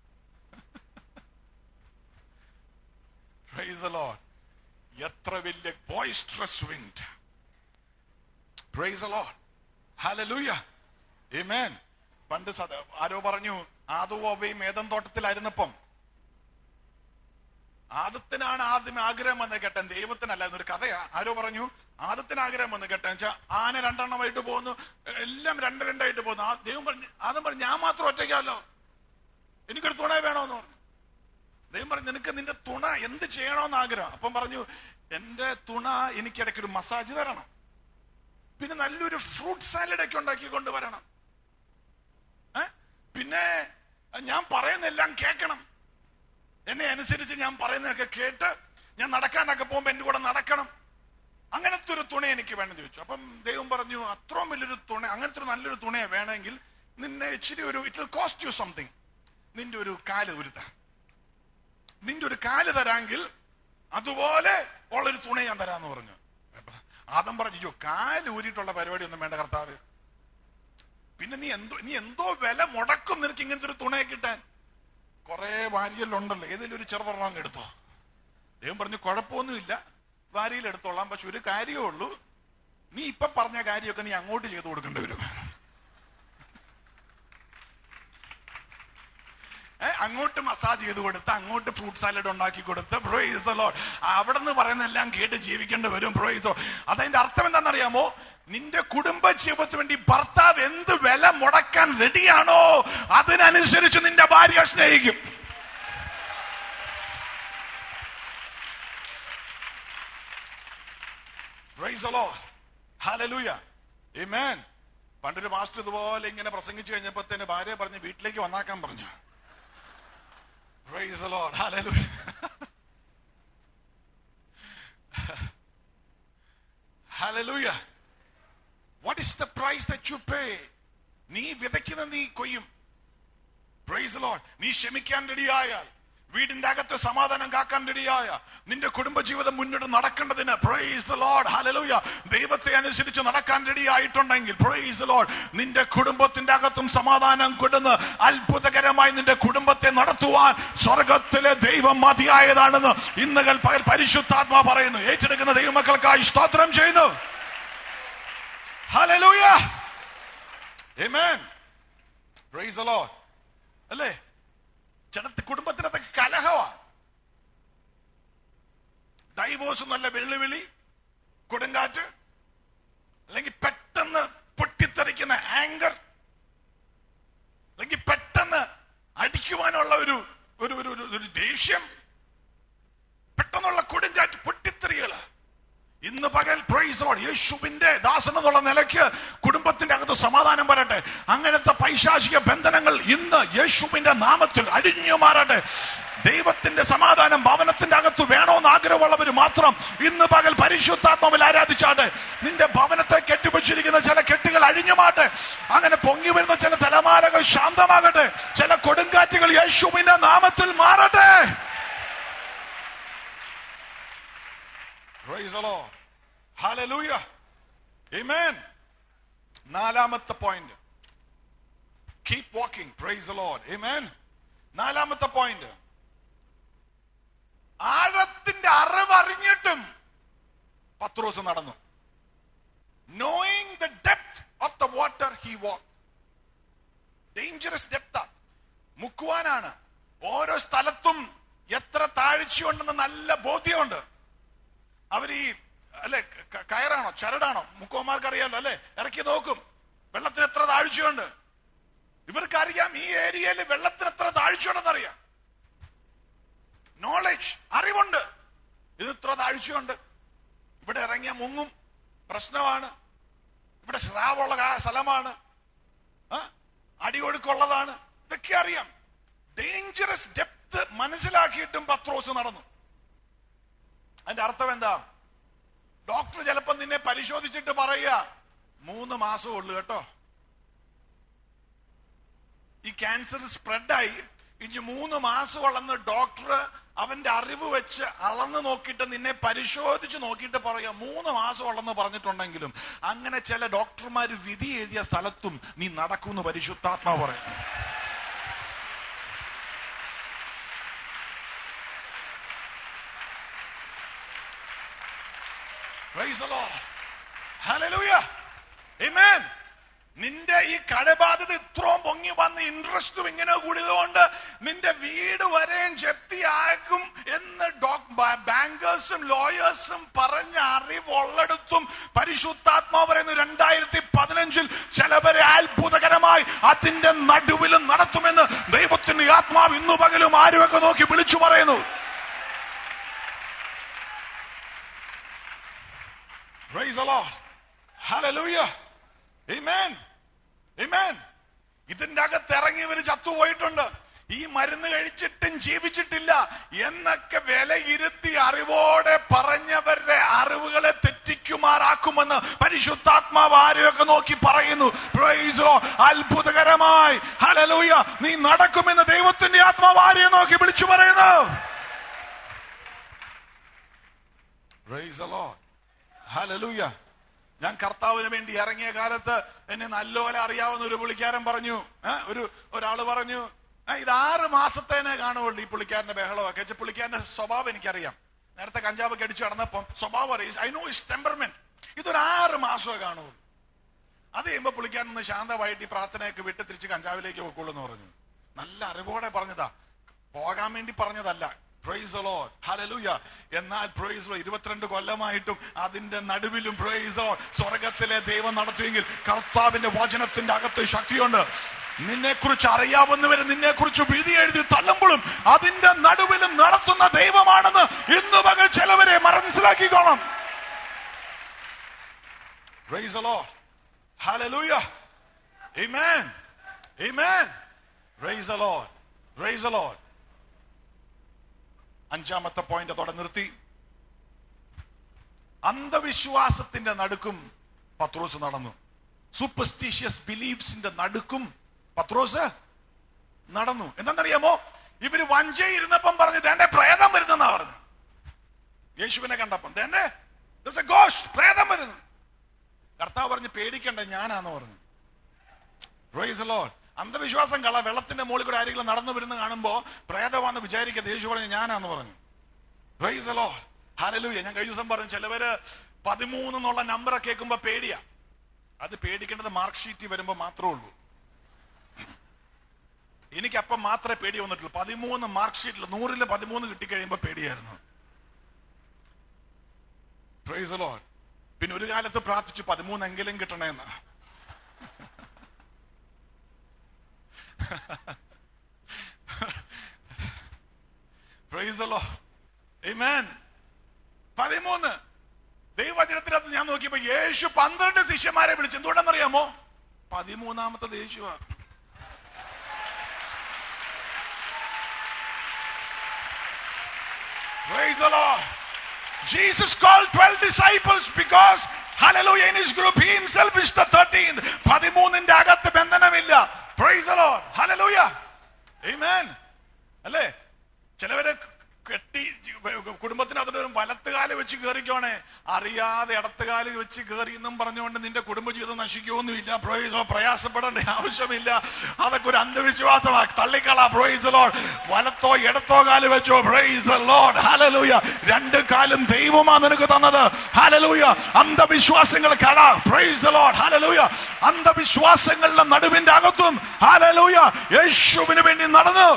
Praise the Lord. എത്ര വലിയ boisterous wind Praise the Lord. Hallelujah. Amen. പണ്ട് സദ- ആരോ പറഞ്ഞു ആദവും അവയും ഏതൻ തോട്ടത്തിലായിരുന്നപ്പം ആദത്തിനാണ് ആദ്യം ആഗ്രഹം വന്ന് കേട്ടൻ ദൈവത്തിനല്ലായിരുന്നു ഒരു കഥയാ ആരോ പറഞ്ഞു ആദത്തിന് ആഗ്രഹം വന്ന് കേട്ടൻ വെച്ചാ ആന രണ്ടെണ്ണമായിട്ട് പോകുന്നു എല്ലാം രണ്ട് രണ്ടായിട്ട് പോകുന്നു ആ ദൈവം പറഞ്ഞു ആദം പറഞ്ഞു ഞാൻ മാത്രം ഒറ്റയ്ക്കാലോ എനിക്കൊരു തുണ വേണോന്ന് പറഞ്ഞു ദൈവം പറഞ്ഞു നിനക്ക് നിന്റെ തുണ എന്ത് ചെയ്യണോന്ന് ആഗ്രഹം അപ്പം പറഞ്ഞു എന്റെ തുണ എനിക്കിടയ്ക്ക് ഒരു മസാജ് തരണം പിന്നെ നല്ലൊരു ഫ്രൂട്ട് സാലഡ് ഒക്കെ ഉണ്ടാക്കി കൊണ്ടുവരണം ഏ? പിന്നെ ഞാൻ പറയുന്നെല്ലാം കേൾക്കണം എന്നെ അനുസരിച്ച് ഞാൻ പറയുന്നതൊക്കെ കേട്ട് ഞാൻ നടക്കാനൊക്കെ പോകുമ്പോ എന്റെ കൂടെ നടക്കണം അങ്ങനത്തെ ഒരു തുണ എനിക്ക് വേണമെന്ന് ചോദിച്ചു അപ്പം ദൈവം പറഞ്ഞു അത്രയും വലിയൊരു തുണ അങ്ങനത്തെ ഒരു നല്ലൊരു തുണയെ വേണമെങ്കിൽ നിന്നെ ഇച്ചിരി ഒരു it will cost you something നിന്റെ ഒരു കാല് ഉരുത്ത നിന്റെ ഒരു കാല് തരാമെങ്കിൽ അതുപോലെ ഉള്ളൊരു തുണ ഞാൻ തരാന്ന് പറഞ്ഞു ആദം പറഞ്ഞു അയ്യോ കാല് ഊരിയിട്ടുള്ള പരിപാടി ഒന്നും വേണ്ട കർത്താവ് പിന്നെ നീ എന്തോ നീ എന്തോ വില മുടക്കും നിനക്ക് ഇങ്ങനത്തെ ഒരു തുണയെ കിട്ടാൻ കുറെ വാരിയല്ലുണ്ടല്ലോ ഏതെങ്കിലും ഒരു ചെറുതൊരെണ്ണം എടുത്തോ ദൈവം പറഞ്ഞു കുഴപ്പമൊന്നുമില്ല വാരിയിൽ എടുത്തോളാം പക്ഷെ ഒരു കാര്യമേ ഉള്ളൂ നീ ഇപ്പൊ പറഞ്ഞ കാര്യമൊക്കെ നീ അങ്ങോട്ട് ചെയ്തു കൊടുക്കേണ്ടി വരും ഏ, അങ്ങോട്ട് മസാജ് ചെയ്ത് കൊടുത്ത് അങ്ങോട്ട് ഫ്രൂട്ട് സാലഡ് ഉണ്ടാക്കി കൊടുത്ത് പ്രൊയ്സ് ലോഡ് അവിടെ നിന്ന് പറയുന്നതെല്ലാം കേട്ട് ജീവിക്കേണ്ടി വരും പ്രൊയ്സോ അതതിന്റെ അർത്ഥം എന്താണെന്നറിയാമോ നിന്റെ കുടുംബ ജീവിതത്തിന് വേണ്ടി ഭർത്താവ് എന്ത് വില മുടക്കാൻ റെഡിയാണോ അതിനനുസരിച്ച് നിന്റെ ഭാര്യ സ്നേഹിക്കും Praise the Lord. Hallelujah. Amen. പണ്ടൊരു മാസ്റ്റർ ഇതുപോലെ ഇങ്ങനെ പ്രസംഗിച്ചു കഴിഞ്ഞപ്പോ തന്നെ ഭാര്യ പറഞ്ഞ് വീട്ടിലേക്ക് വന്നാക്കാൻ പറഞ്ഞു Praise the Lord. Hallelujah. Hallelujah. What is the price that you pay? നീ വിതയ്ക്കുന്ന നീ കൊയ്യും പ്രൈസ് ലോഡ് നീ ക്ഷമിക്കാൻ റെഡിയായാൽ വീടിന്റെ അകത്ത് സമാധാനം കാക്കാൻ റെഡിയായ നിന്റെ കുടുംബജീവിതം മുന്നോട്ട് നടക്കേണ്ടതിന് പ്രൈസ് ലോഡ് ഹലലൂയ ദൈവത്തെ അനുസരിച്ച് നടക്കാൻ റെഡിയായിട്ടുണ്ടെങ്കിൽ പ്രൈസ് ലോഡ് നിന്റെ കുടുംബത്തിന്റെ അകത്തും സമാധാനം കൊടുന്ന് അത്ഭുതകരമായി നിന്റെ കുടുംബത്തെ നടത്തുവാൻ സ്വർഗത്തിലെ ദൈവം മതിയായതാണെന്ന് ഇന്നുകൾ പകൽ പരിശുദ്ധാത്മാ പറയുന്നു ഏറ്റെടുക്കുന്ന ദൈവമക്കൾക്കായി സ്തോത്രം ചെയ്യുന്നു ഹലലൂയ Amen. Praise the Lord. അല്ലേ ചിലത്തെ കുടുംബത്തിനകത്ത് കലഹമാ ഡൈവോഴ്സ് നല്ല വെള്ളുവിളി കൊടുങ്കാറ്റ് അല്ലെങ്കിൽ പെട്ടെന്ന് പൊട്ടിത്തെറിക്കുന്ന ആങ്കർ അല്ലെങ്കിൽ പെട്ടെന്ന് അടിക്കുവാനുള്ള ഒരു ഒരു ഒരു ഒരു- ഒരു ദേഷ്യം പെട്ടെന്നുള്ള കൊടുങ്കാറ്റ് പൊട്ടിത്തെറികള് ഇന്ന് പകൽ പ്രൈസ് ലോർഡ് യേശുവിന്റെ ദാസൻ എന്നുള്ള നിലയ്ക്ക് കുടുംബത്തിന്റെ അകത്ത് സമാധാനം വരട്ടെ അങ്ങനത്തെ പൈശാചിക ബന്ധനങ്ങൾ ഇന്ന് യേശുവിന്റെ നാമത്തിൽ അടിഞ്ഞു മാറട്ടെ ദൈവത്തിന്റെ സമാധാനം ഭവനത്തിന്റെ അകത്ത് വേണമെന്ന് ആഗ്രഹമുള്ളവർ മാത്രം ഇന്ന് പകൽ പരിശുദ്ധാത്മാവിൽ ആരാധിച്ചാട്ടെ നിന്റെ ഭവനത്തെ കെട്ടിപ്പിടിച്ചിരിക്കുന്ന ചില കെട്ടുകൾ അഴിഞ്ഞു മാട്ടെ അങ്ങനെ പൊങ്ങി വരുന്ന ചില തലമാലകൾ ശാന്തമാകട്ടെ ചില കൊടുങ്കാറ്റുകൾ യേശുവിന്റെ നാമത്തിൽ മാറട്ടെ Praise the Lord. Hallelujah. Amen. നാലാമത്തെ point keep walking praise the Lord. Amen. നാലാമത്തെ പോയിന്റ് ആഴത്തിന്റെ അറിവ് അറിഞ്ഞിട്ടും പത്രോസ് നടന്നു knowing the depth of the water he walk dangerous depth മുക്കുവാനാണ് ഓരോ സ്ഥലത്തും എത്ര താഴ്ചയുണ്ടെന്ന് നല്ല ബോധ്യമുണ്ട് അവർ ഈ അല്ലെ ക- കയറാണോ ചരടാണോ മുക്കോമാർക്ക് അറിയാലോ അല്ലെ ഇറക്കി നോക്കും വെള്ളത്തിന് എത്ര താഴ്ചയുണ്ട് ഇവർക്കറിയാം ഈ ഏരിയയിൽ വെള്ളത്തിന് എത്ര താഴ്ചയുണ്ടെന്ന് അറിയാം നോളജ് അറിവുണ്ട് ഇത് ഇത്ര താഴ്ചയുണ്ട് ഇവിടെ ഇറങ്ങിയ മുങ്ങും പ്രശ്നമാണ് ഇവിടെ സ്രാവുള്ള കാ- സ്ഥലമാണ് ആ? അടിയൊഴുക്കുള്ളതാണ് ഇതൊക്കെ അറിയാം ഡേഞ്ചറസ് ഡെപ്ത് മനസ്സിലാക്കിയിട്ടും പത്രോസ് നടന്നു അതിന്റെ അർത്ഥം എന്താ ഡോക്ടർ ചിലപ്പോ നിന്നെ പരിശോധിച്ചിട്ട് പറയുക മൂന്ന് മാസം ഉള്ളു കേട്ടോ ഈ ക്യാൻസർ സ്പ്രെഡായി ഇനി മൂന്ന് മാസം ഉള്ളെന്ന് ഡോക്ടർ അവന്റെ അറിവ് വെച്ച് അളന്ന് നോക്കിയിട്ട് നിന്നെ പരിശോധിച്ച് നോക്കിയിട്ട് പറയുക മൂന്ന് മാസം ഉള്ളെന്ന് പറഞ്ഞിട്ടുണ്ടെങ്കിലും അങ്ങനെ ചില ഡോക്ടർമാർ വിധി എഴുതിയ സ്ഥലത്തും നീ നടക്കുമെന്ന് പരിശുദ്ധാത്മാവ് പറയും Praise the Lord. Hallelujah. Amen. നിന്റെ ഈ കടബാധ്യത ഇത്രയും പൊങ്ങി വന്ന് ഇൻട്രസ്റ്റും ഇങ്ങനെ കൂടിയതുകൊണ്ട് നിന്റെ വീട് വരെയും ജപ്തിയാകും എന്ന് ബാങ്കേഴ്സും ലോയേഴ്സും പറഞ്ഞ അറിവുള്ളിടത്തും പരിശുദ്ധാത്മാവ് പറയുന്നു രണ്ടായിരത്തി പതിനഞ്ചിൽ ചിലവരെ അത്ഭുതകരമായി അതിന്റെ നടുവിലും നടത്തുമെന്ന് ദൈവത്തിന്റെ ആത്മാവ് ഇന്നു പകലും ആരുമൊക്കെ നോക്കി വിളിച്ചു പറയുന്നു Praise the Lord. Hallelujah. Amen. Amen. ഇതിന്റെ അകത്ത് ഇറങ്ങിയവര് ചത്തുപോയിട്ടുണ്ട് ഈ മരുന്ന് കഴിച്ചിട്ടും ജീവിച്ചിട്ടില്ല എന്നൊക്കെ വിലയിരുത്തി അറിവോടെ പറഞ്ഞവരുടെ അറിവുകളെ തെറ്റിക്കുമാറാക്കുമെന്ന് പരിശുദ്ധാത്മാവ് ആരെയൊക്കെ നോക്കി പറയുന്നു Praise the Lord. അത്ഭുതകരമായി ഹലലൂയ നീ നടക്കുമെന്ന് ദൈവത്തിന്റെ ആത്മാവ് ആരെയെ നോക്കി വിളിച്ചു പറയുന്നു Praise the Lord. ഹലലൂയ ഞാൻ കർത്താവിന് വേണ്ടി ഇറങ്ങിയ കാലത്ത് എന്നെ നല്ലപോലെ അറിയാവുന്ന ഒരു പുള്ളിക്കാരൻ പറഞ്ഞു ഏ, ഒരു ഒരാള് പറഞ്ഞു "ഏ, ഇത് ആറ് മാസത്തേനെ കാണുള്ളൂ ഈ പുള്ളിക്കാരന്റെ ബഹളമൊക്കെ വെച്ചാൽ പുള്ളിക്കാരന്റെ സ്വഭാവം എനിക്കറിയാം നേരത്തെ കഞ്ചാവ് കടിച്ചു നടന്നപ്പം സ്വഭാവം അറിയാം ഐ നോ ഇസ് ടെമ്പർമെന്റ് ഇതൊരു ആറ് മാസമേ കാണുള്ളൂ അത് കഴിയുമ്പോ പുള്ളിക്കാരൻ ഒന്ന് ശാന്തമായിട്ട് ഈ പ്രാർത്ഥനയൊക്കെ വിട്ട് തിരിച്ച് കഞ്ചാവിലേക്ക് പൊക്കോളൂ എന്ന് പറഞ്ഞു നല്ല അറിവോടെ പറഞ്ഞതാ പോകാൻ വേണ്ടി പറഞ്ഞതല്ല പ്രൈസ് ലോഡ് ഹലലൂയ എന്നാൽ പ്രൈസ് ലോ ഇരുപത്തിരണ്ട് കൊല്ലമായിട്ടും അതിന്റെ നടുവിലും പ്രൈസ് ലോ സ്വർഗത്തിലെ ദൈവം നടത്തുമെങ്കിൽ കർത്താവിന്റെ വചനത്തിന്റെ അകത്ത് ശക്തിയുണ്ട് നിന്നെ കുറിച്ച് അറിയാവുന്നവര് നിന്നെ കുറിച്ച് വിധി എഴുതി തള്ളുമ്പോഴും അതിന്റെ നടുവിലും നടത്തുന്ന ദൈവമാണെന്ന് ഇന്ന് പകൽ ചിലവരെ മനസ്സിലാക്കിക്കോണം Praise the Lord. Hallelujah. Amen. Amen. Praise the Lord. Praise the Lord. അഞ്ചാമത്തെ പോയിന്റ് അതോടെ നിർത്തി അന്ധവിശ്വാസത്തിന്റെ നടുക്കും പത്രോസ് നടന്നു സൂപ്പർസ്റ്റീഷ്യസ് ബിലീഫ്സിന്റെ നടുക്കും പത്രോസ് നടന്നു എന്താണെന്നറിയാമോ ഇവര് വഞ്ചയിരുന്നപ്പം പറഞ്ഞു തേണ്ട പ്രേതം വരുന്നെന്നാ പറഞ്ഞു യേശുവിനെ കണ്ടപ്പം തേണ്ടേ ഗോസ്റ്റ് പ്രേതം വരുന്നു കർത്താവ് പറഞ്ഞ് പേടിക്കണ്ട ഞാനാന്ന് പറഞ്ഞു Praise the Lord. അന്ധവിശ്വാസം കള വെള്ളത്തിന്റെ മുകളിൽ കൂടെ ആരെങ്കിലും നടന്നു വരുന്ന കാണുമ്പോ പ്രേതമാണെന്ന് വിചാരിക്കരുത് യേശു പറഞ്ഞു ഞാനാന്ന് പറഞ്ഞു പ്രൈസ് ലോ ഹലലൂയ ഞാൻ കഴിഞ്ഞ ദിവസം പറഞ്ഞു ചിലവര് പതിമൂന്ന് എന്നുള്ള നമ്പർ കേൾക്കുമ്പോ പേടിയാ അത് പേടിക്കേണ്ടത് മാർക്ക് ഷീറ്റിൽ വരുമ്പോ മാത്രമേ ഉള്ളൂ എനിക്കപ്പം മാത്രമേ പേടി വന്നിട്ടുള്ളൂ പതിമൂന്ന് മാർക്ക് ഷീറ്റിൽ നൂറില് പതിമൂന്ന് കിട്ടിക്കഴിയുമ്പോ പേടിയായിരുന്നു പ്രൈസ് ലോ പിന്നെ ഒരു കാലത്ത് പ്രാർത്ഥിച്ചു പതിമൂന്നെങ്കിലും കിട്ടണേന്ന് Praise the Lord. Amen. പതിമൂന്ന് ദൈവവചനത്തിനകത്ത് ഞാൻ നോക്കിയപ്പോ യേശു പന്ത്രണ്ട് ശിഷ്യന്മാരെ വിളിച്ചു എന്തുകൊണ്ടെന്നറിയാമോ പതിമൂന്നാമത്തത് യേശുവാ Praise the Lord. Jesus called 12 disciples because hallelujah in his group he himself is the 13th പതിമൂന്നിന്റെ അകത്ത് ബന്ധനമില്ല Praise the Lord. Hallelujah. Amen. അല്ലേ ചിലവര് കെട്ടി കുടുംബത്തിനകത്തോട്ട് ഒരു വലത്തുകാല് വെച്ച് കയറിക്കോണേ അറിയാതെ ഇടത്തുകാല് വെച്ച് കയറി എന്നും പറഞ്ഞുകൊണ്ട് നിന്റെ കുടുംബജീവിതം നശിക്കുമൊന്നുമില്ല പ്രയോജനോ പ്രയാസപ്പെടേണ്ട ആവശ്യമില്ല അതൊക്കെ ഒരു അന്ധവിശ്വാസമാണ് തള്ളിക്കള പ്രൊയ്സ് ലോഡ് വലത്തോ ഇടത്തോ കാല് വെച്ചോ പ്രൊയ്സ് ലോഡ് ഹലലൂയ രണ്ട് കാലും ദൈവമാ നിനക്ക് തന്നത് ഹലലൂയ അന്ധവിശ്വാസങ്ങൾ കള പ്രൊയ്സ് ലോഡ് ഹലലൂയ അന്ധവിശ്വാസങ്ങളുടെ നടുവിന്റെ അകത്തും ഹലലൂയ യേശുവിന് വേണ്ടി നടന്നു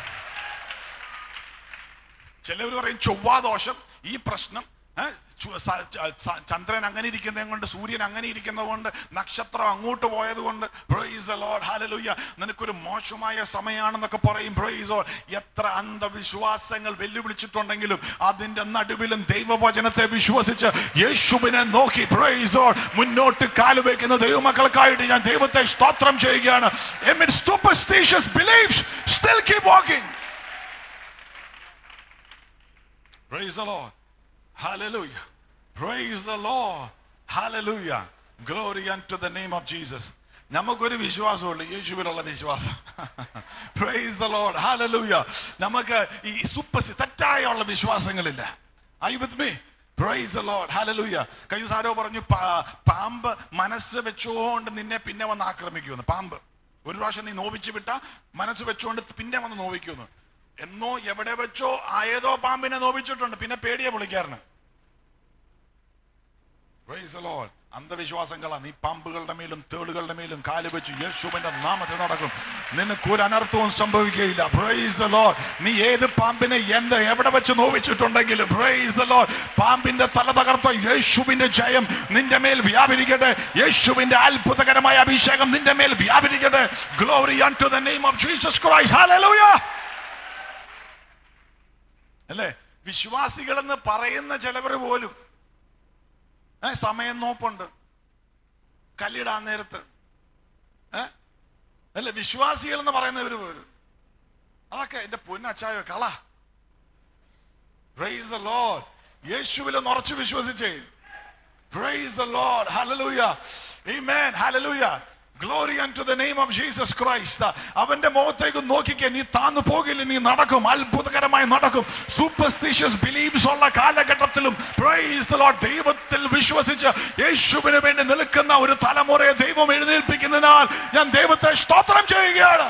ചിലവർ പറയും ചൊവ്വാദോഷം ഈ പ്രശ്നം ഏ, ചു- സ- ച- സ- ചന്ദ്രൻ അങ്ങനെ ഇരിക്കുന്നത് കൊണ്ട് സൂര്യൻ അങ്ങനെ ഇരിക്കുന്നത് കൊണ്ട് നക്ഷത്രം അങ്ങോട്ട് പോയത് കൊണ്ട് പ്രൈസ് ലോഡ് ഹാലലൂയ നിനക്കൊരു മോശമായ സമയമാണെന്നൊക്കെ പറയും പ്രൈസോ എത്ര അന്ധവിശ്വാസങ്ങൾ വെല്ലുവിളിച്ചിട്ടുണ്ടെങ്കിലും അതിന്റെ നടുവിലും ദൈവവചനത്തെ വിശ്വസിച്ച് യേശുവിനെ നോക്കി പ്രൈസോ മുന്നോട്ട് കാലുവെക്കുന്ന ദൈവമക്കൾക്കായിട്ട് ഞാൻ ദൈവത്തെ സ്തോത്രം ചെയ്യുകയാണ് Amid superstitious beliefs, still keep walking. Praise the Lord. Hallelujah. Praise the Lord. Hallelujah. Glory unto the name of Jesus. നമുക്കൊരു വിശ്വാസമുള്ളൂ യേശുവിലുള്ള വിശ്വാസം പ്രൈസ് ദ ലോർഡ് ഹാലലൂയ നമുക്ക് ഈ സൂപ്പർ തെറ്റായ ഉള്ള വിശ്വാസങ്ങളില്ല I with me praise the Lord hallelujah കഴിഞ്ഞ സാരോ പറഞ്ഞു പാ- പാമ്പ് മനസ്സ് വെച്ചുകൊണ്ട് നിന്നെ പിന്നെ വന്ന് ആക്രമിക്കുമെന്ന് പാമ്പ് ഒരു പ്രാവശ്യം നീ നോവിച്ചു വിട്ട മനസ്സ് വെച്ചുകൊണ്ട് പിന്നെ വന്ന് നോവിക്കുമെന്ന് എന്നോ എവിടെ വെച്ചോ ആയതോ പാമ്പിനെ നോവിച്ചിട്ടുണ്ട് പിന്നെ പേടിയെ വിളിക്കാറിന് Praise the Lord. അന്ധവിശ്വാസങ്ങളാ നീ പാമ്പുകളുടെ മേലും തേളുകളുടെ മേലും കാല് വെച്ച് യേശുവിന്റെ നാമത്തിൽ നടക്കും നിനക്ക് ഒരു അനർത്ഥവും സംഭവിക്കുകയില്ല പ്രൈസ് the Lord. നീ ഏത് പാമ്പിനെ എന്ത് എവിടെ വെച്ച് നോവിച്ചിട്ടുണ്ടെങ്കിലും പ്രൈസ് the Lord. പാമ്പിന്റെ തല തകർത്ത യേശുവിന്റെ ജയം നിന്റെ മേൽ വ്യാപരിക്കട്ടെ യേശുവിന്റെ അത്ഭുതകരമായ അഭിഷേകം നിന്റെ മേൽ വ്യാപരിക്കട്ടെ glory to the name of Jesus Christ hallelujah അല്ലേ വിശ്വാസികൾ എന്ന് പറയുന്ന ചിലവർ പോലും ഏ സമയം നോപ്പുണ്ട് കല്ലിടാൻ നേരത്ത് ഏ അല്ല വിശ്വാസികൾ എന്ന് പറയുന്നവര് പോലും അതൊക്കെ എന്റെ പൊന്നച്ചായോ കള പ്രൈസ് ദ ലോർഡ് യേശുവിൽ ഉറച്ചു വിശ്വസിച്ചേ praise the Lord hallelujah amen hallelujah glory unto the name of Jesus Christ അവന്റെ മുഖത്തേക്ക് നോക്കിക്കേ നീ താന്നു പോകില്ല നീ നടക്കും അത്ഭുതകരമായി നടക്കും സൂപ്പർസ്റ്റിഷ്യസ് ബിലീവ്സ് ഉള്ള കാലഘട്ടത്തിലും പ്രൈസ് ദ ലോർഡ് ദൈവത്തിൽ വിശ്വസിച്ച് യേശുവിന് വേണ്ടി നിൽക്കുന്ന ഒരു തലമുറയെ ദൈവം എഴുന്നേൽപ്പിക്കുന്നതിനാൽ ഞാൻ ദൈവത്തെ സ്തോത്രം ചെയ്യുകയാണ്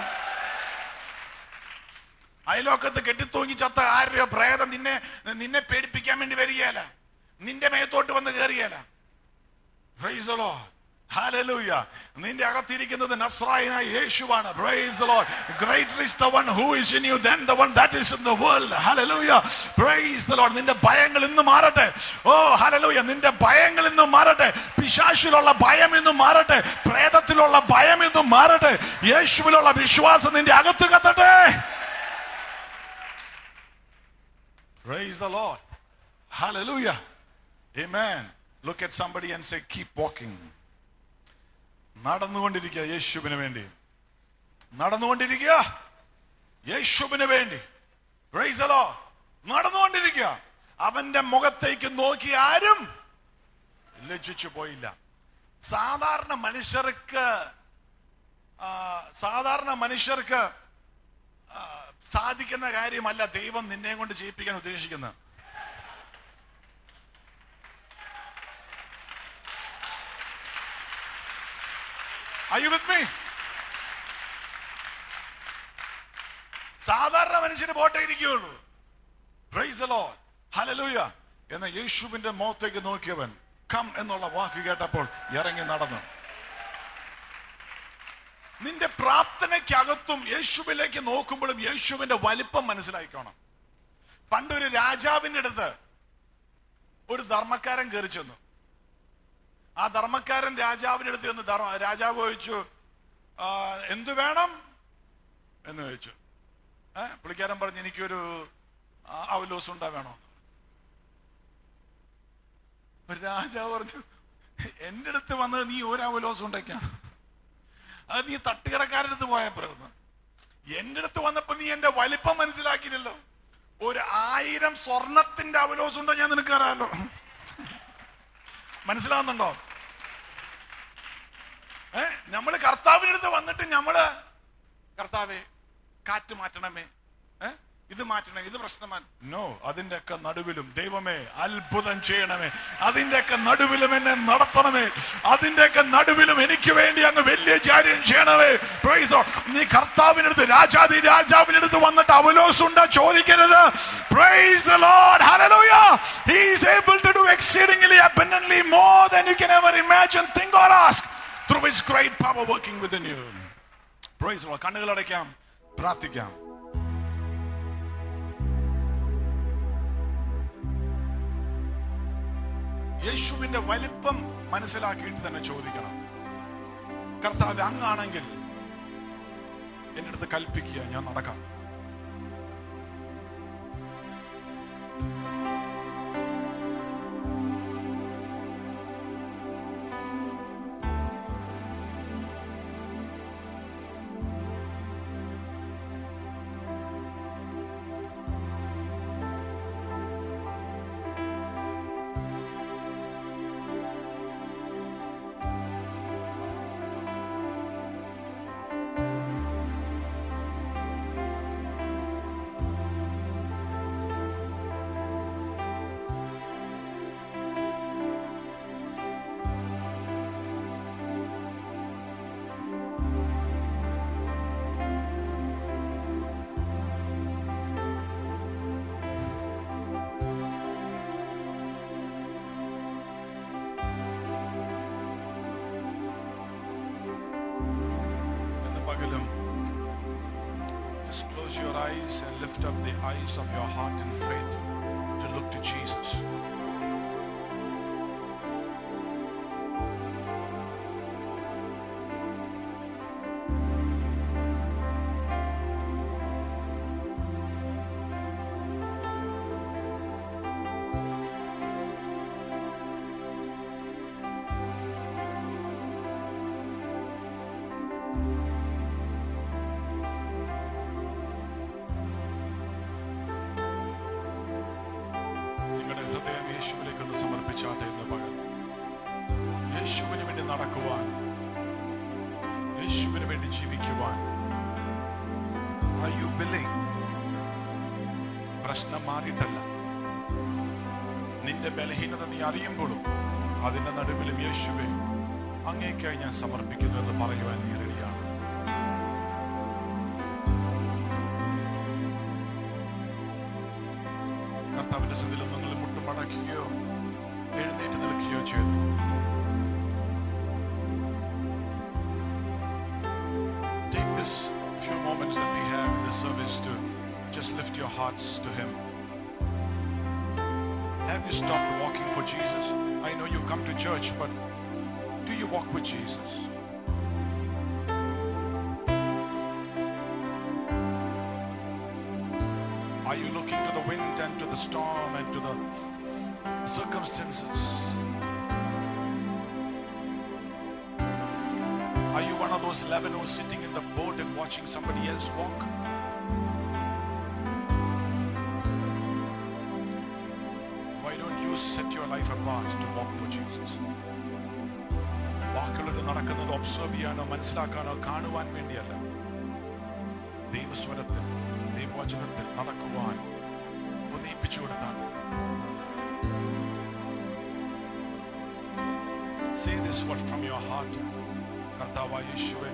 അയലോക്കത്ത് കെട്ടിത്തൂങ്ങി ചത്ത ആരുടെ പ്രേതം നിന്നെ നിന്നെ പേടിപ്പിക്കാൻ വേണ്ടി വരികയല്ല നിന്റെ മേത്തോട്ട് വന്ന് കയറിയല്ല Praise the Lord. Hallelujah. നിന്റെ അകത്തിരിക്കുന്നത് നസ്രായനായ യേശുവാണ് Praise the Lord. Greater is the one who is in you than the one that is in the world. Hallelujah. Praise the Lord. നിന്റെ ഭയങ്ങൾ ഇന്ന് മാറട്ടെ ഓ ഹല്ലേലൂയ നിന്റെ ഭയങ്ങൾ ഇന്ന് മാറട്ടെ പിശാശിലുള്ള ഭയം ഇന്ന് മാറട്ടെ പ്രേതത്തിലുള്ള ഭയം ഇന്ന് മാറട്ടെ യേശുവിലുള്ള വിശ്വാസം നിന്റെ അകത്ത് കത്തട്ടെ Praise the Lord. Hallelujah. Amen. Look at somebody and say, keep walking. നടന്നുകൊണ്ടിരിക്കുക യേശുവിന് വേണ്ടി നടന്നുകൊണ്ടിരിക്കുക യേശുവിന് വേണ്ടി Praise the Lord. നടന്നുകൊണ്ടിരിക്കുക അവന്റെ മുഖത്തേക്ക് നോക്കി ആരും ലജ്ജിച്ചു പോയില്ല സാധാരണ മനുഷ്യർക്ക് ആ, സാധാരണ മനുഷ്യർക്ക് ആ, സാധിക്കുന്ന കാര്യമല്ല ദൈവം നിന്നെ കൊണ്ട് ചെയ്യിപ്പിക്കാൻ ഉദ്ദേശിക്കുന്നത് Are you with me? സാധാരണ മനുഷ്യന് പോട്ടെ ഇരിക്കുകയുള്ളൂ പ്രൈസ് ലോഡ് ഹലലൂയ എന്ന യേശുവിന്റെ മുഖത്തേക്ക് നോക്കിയവൻ കം എന്നുള്ള വാക്ക് കേട്ടപ്പോൾ ഇറങ്ങി നടന്നു നിന്റെ പ്രാർത്ഥനയ്ക്കകത്തും യേശുവിലേക്ക് നോക്കുമ്പോഴും യേശുവിന്റെ വലിപ്പം മനസ്സിലാക്കണം പണ്ടൊരു രാജാവിന്റെ അടുത്ത് ഒരു ധർമ്മക്കാരൻ കയറി ചെന്നു ആ ധർമ്മക്കാരൻ രാജാവിന്റെ അടുത്ത് ചെന്ന് ധർമ്മ രാജാവ് ചോദിച്ചു "ആ, എന്തു വേണം എന്ന് ചോദിച്ചു ഏ പുള്ളിക്കാരൻ പറഞ്ഞു എനിക്കൊരു ആ, അവലോസ് ഉണ്ടാ വേണോ അപ്പൊ രാജാവ് പറഞ്ഞു എന്റെ അടുത്ത് വന്നത് നീ ഒരു അവലോസ് ഉണ്ടാക്കിയാണ് അത് നീ തട്ടുകടക്കാരുടെ അടുത്ത് പോയപ്പോഴായിരുന്നു എന്റെ അടുത്ത് വന്നപ്പോ നീ എന്റെ വലിപ്പം മനസ്സിലാക്കിയില്ലല്ലോ ഒരു ആയിരം സ്വർണത്തിന്റെ അവലോസ് ഉണ്ടോ ഞാൻ നിനക്ക് അറിയാലോ മനസ്സിലാവുന്നുണ്ടോ ഏ നമ്മള് കർത്താവിന്റെ അടുത്ത് വന്നിട്ട് നമ്മള് കർത്താവെ കാറ്റ് മാറ്റണമേ ഏ ഇത് മാറ്റണേ ഇത് പ്രശ്നമാണ് നോ അതിന്റെ ഒക്കെ നടുവിലും ദൈവമേ അത്ഭുതം ചെയ്യണമേ അതിന്റെ ഒക്കെ നടുവിലും എന്നെ നടത്തണമേ അതിന്റെ ഒക്കെ നടുവിലും എനിക്ക് വേണ്ടി അങ്ങ് വലിയ കാര്യം ചെയ്യണമേ Praise the Lord. നീ കർത്താവിന്റെ അടുത്ത് രാജാതി രാജാവിന്റെ അടുത്ത് വന്നിട്ട് അവലോസ് ഉണ്ടോ ചോദിക്കരുത് Praise the Lord. Hallelujah. He is able to do exceedingly abundantly more than you can ever imagine, think or ask through his great power working within you. Praise the Lord. കണ്ണുകൾ അടയ്ക്കാം പ്രാർത്ഥിക്കാം യേശുവിന്റെ വലിപ്പം മനസ്സിലാക്കിയിട്ട് തന്നെ ചോദിക്കണം കർത്താവ് അങ്ങാണെങ്കിൽ എന്റെ അടുത്ത് കൽപ്പിക്കുക ഞാൻ നടക്കാം eyes and lift up the eyes of your heart in faith to look to Jesus. നിങ്ങളുടെ ഹൃദയം യേശുവിലേക്ക് ഒന്ന് സമർപ്പിച്ചാട്ടെ എന്ന് പകൽ യേശുവിന് വേണ്ടി നടക്കുവാൻ യേശുവിന് വേണ്ടി ജീവിക്കുവാൻ Are you willing? പ്രശ്നം മാറിയിട്ടല്ല നിന്റെ ബലഹീനത നീ അറിയുമ്പോഴും അതിന്റെ നടുവിലും യേശുവെ അങ്ങേക്കായി ഞാൻ സമർപ്പിക്കുന്നു എന്ന് പറയുവാൻ നീ റെഡിയാണ് കർത്താവിന്റെ സന്നിധിയിൽ നിങ്ങൾ മുട്ടുമടക്കുകയോ എഴുന്നേറ്റ് നിൽക്കുകയോ ചെയ്തു Take this few moments that we have in this service to just lift your hearts to Him. Have you stopped walking for Jesus? I know you come to church, but do you walk with Jesus? Are you looking to the wind and to the storm and to the circumstances? Are you one of those 11 who's sitting in the boat and watching somebody else walk? Why don't you set your life apart to walk for Jesus? ബാക്കിയുള്ളവർ നടക്കുന്നത് observe ചെയ്യാനോ മനസ്സിലാക്കാനോ കാണുവാൻ വേണ്ടിയല്ല ദൈവസ്വരത്തിൽ ദൈവവചനത്തിൽ നടക്കുവാൻ ഉന്നയിപ്പിച്ചു കൊടുത്താണ് Say this word from your heart. കർത്താവായ യേശുവേ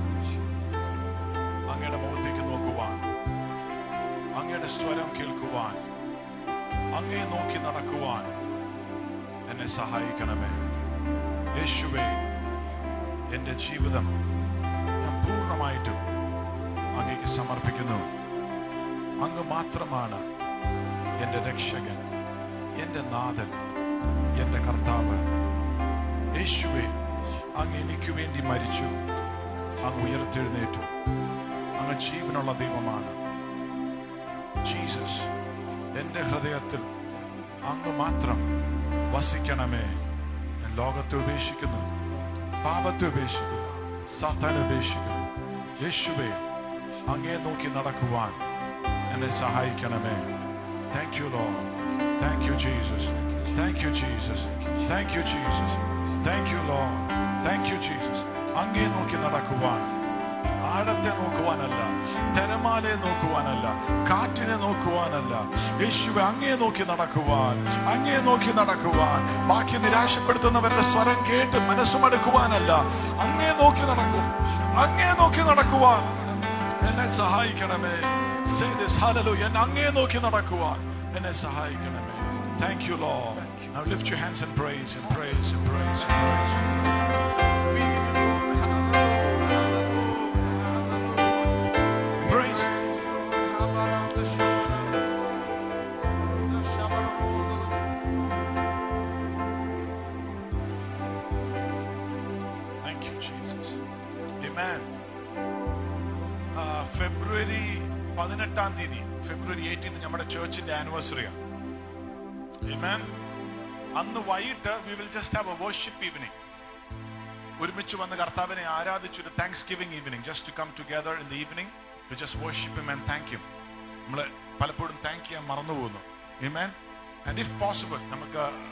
അങ്ങയുടെ മുഖത്തേക്ക് നോക്കുവാൻ അങ്ങയുടെ സ്വരം കേൾക്കുവാൻ അങ്ങേ നോക്കി നടക്കുവാൻ എന്നെ സഹായിക്കണമേ യേശുവേ എൻ്റെ ജീവിതം ഞാൻ പൂർണ്ണമായിട്ടും അങ്ങേക്ക് സമർപ്പിക്കുന്നു അങ്ങ് മാത്രമാണ് എൻ്റെ രക്ഷകൻ എൻ്റെ നാഥൻ എൻ്റെ കർത്താവ് യേശുവേ അങ്ങ് എനിക്ക് വേണ്ടി മരിച്ചു അങ്ങ് ഉയർത്തെഴുന്നേറ്റു അങ്ങ് ജീവനുള്ള ദൈവമാണ് ജീസസ് എൻ്റെ ഹൃദയത്തിൽ അങ്ങ് മാത്രം വസിക്കണമേ ഞാൻ ലോകത്തെ ഉപേക്ഷിക്കുന്നു പാപത്തെ ഉപേക്ഷിക്കുന്നു സാത്താനെ ഉപേക്ഷിക്കുന്നു യേശുവേ അങ്ങേ നോക്കി നടക്കുവാൻ എന്നെ സഹായിക്കണമേ thank you Lord thank you Jesus thank you Jesus thank you Jesus thank you Lord thank you Jesus അങ്ങേ നോക്കി നടക്കുവാൻ ആഴത്തെ നോക്കുവാനല്ല തിരമാലയെ നോക്കുവാനല്ല കാറ്റിനെ നോക്കുവാനല്ല യേശുവെ അങ്ങേ നോക്കി നടക്കുവാൻ അങ്ങേ നോക്കി നടക്കുവാൻ ബാക്കി നിരാശപ്പെടുത്തുന്നവരുടെ സ്വരം കേട്ട് മനസ്സുമടുക്കുവാനല്ല അങ്ങേ നോക്കി നടക്കും അങ്ങേ നോക്കി നടക്കുവാൻ എന്നെ സഹായിക്കണമേ Say this, hallelujah. എന്നെ അങ്ങേ നോക്കി നടക്കുവാൻ എന്നെ സഹായിക്കണമേ Thank you, Lord. Now lift your hands and praise and praise and praise and praise. Praise. Thank you, Jesus. Amen. ആ, ഫെബ്രുവരി പതിനെട്ടാം തീയതി ഫെബ്രുവരി എയ്റ്റീൻ നമ്മുടെ ചേർച്ചിന്റെ ആനിവേഴ്സറിയാണ് Amen. അന്ന് വൈകിട്ട് we will just have a worship evening ഒരുമിച്ച് വന്ന് കർത്താവിനെ ആരാധിച്ച് ഒരു thanksgiving evening just to come together in the evening to just worship him and thank him നമ്മൾ പലപ്പോഴും താങ്ക് ചെയ്യാൻ മറന്നു പോകുന്നു Amen. ആൻഡ് ഇഫ് പോസിബിൾ നമുക്ക്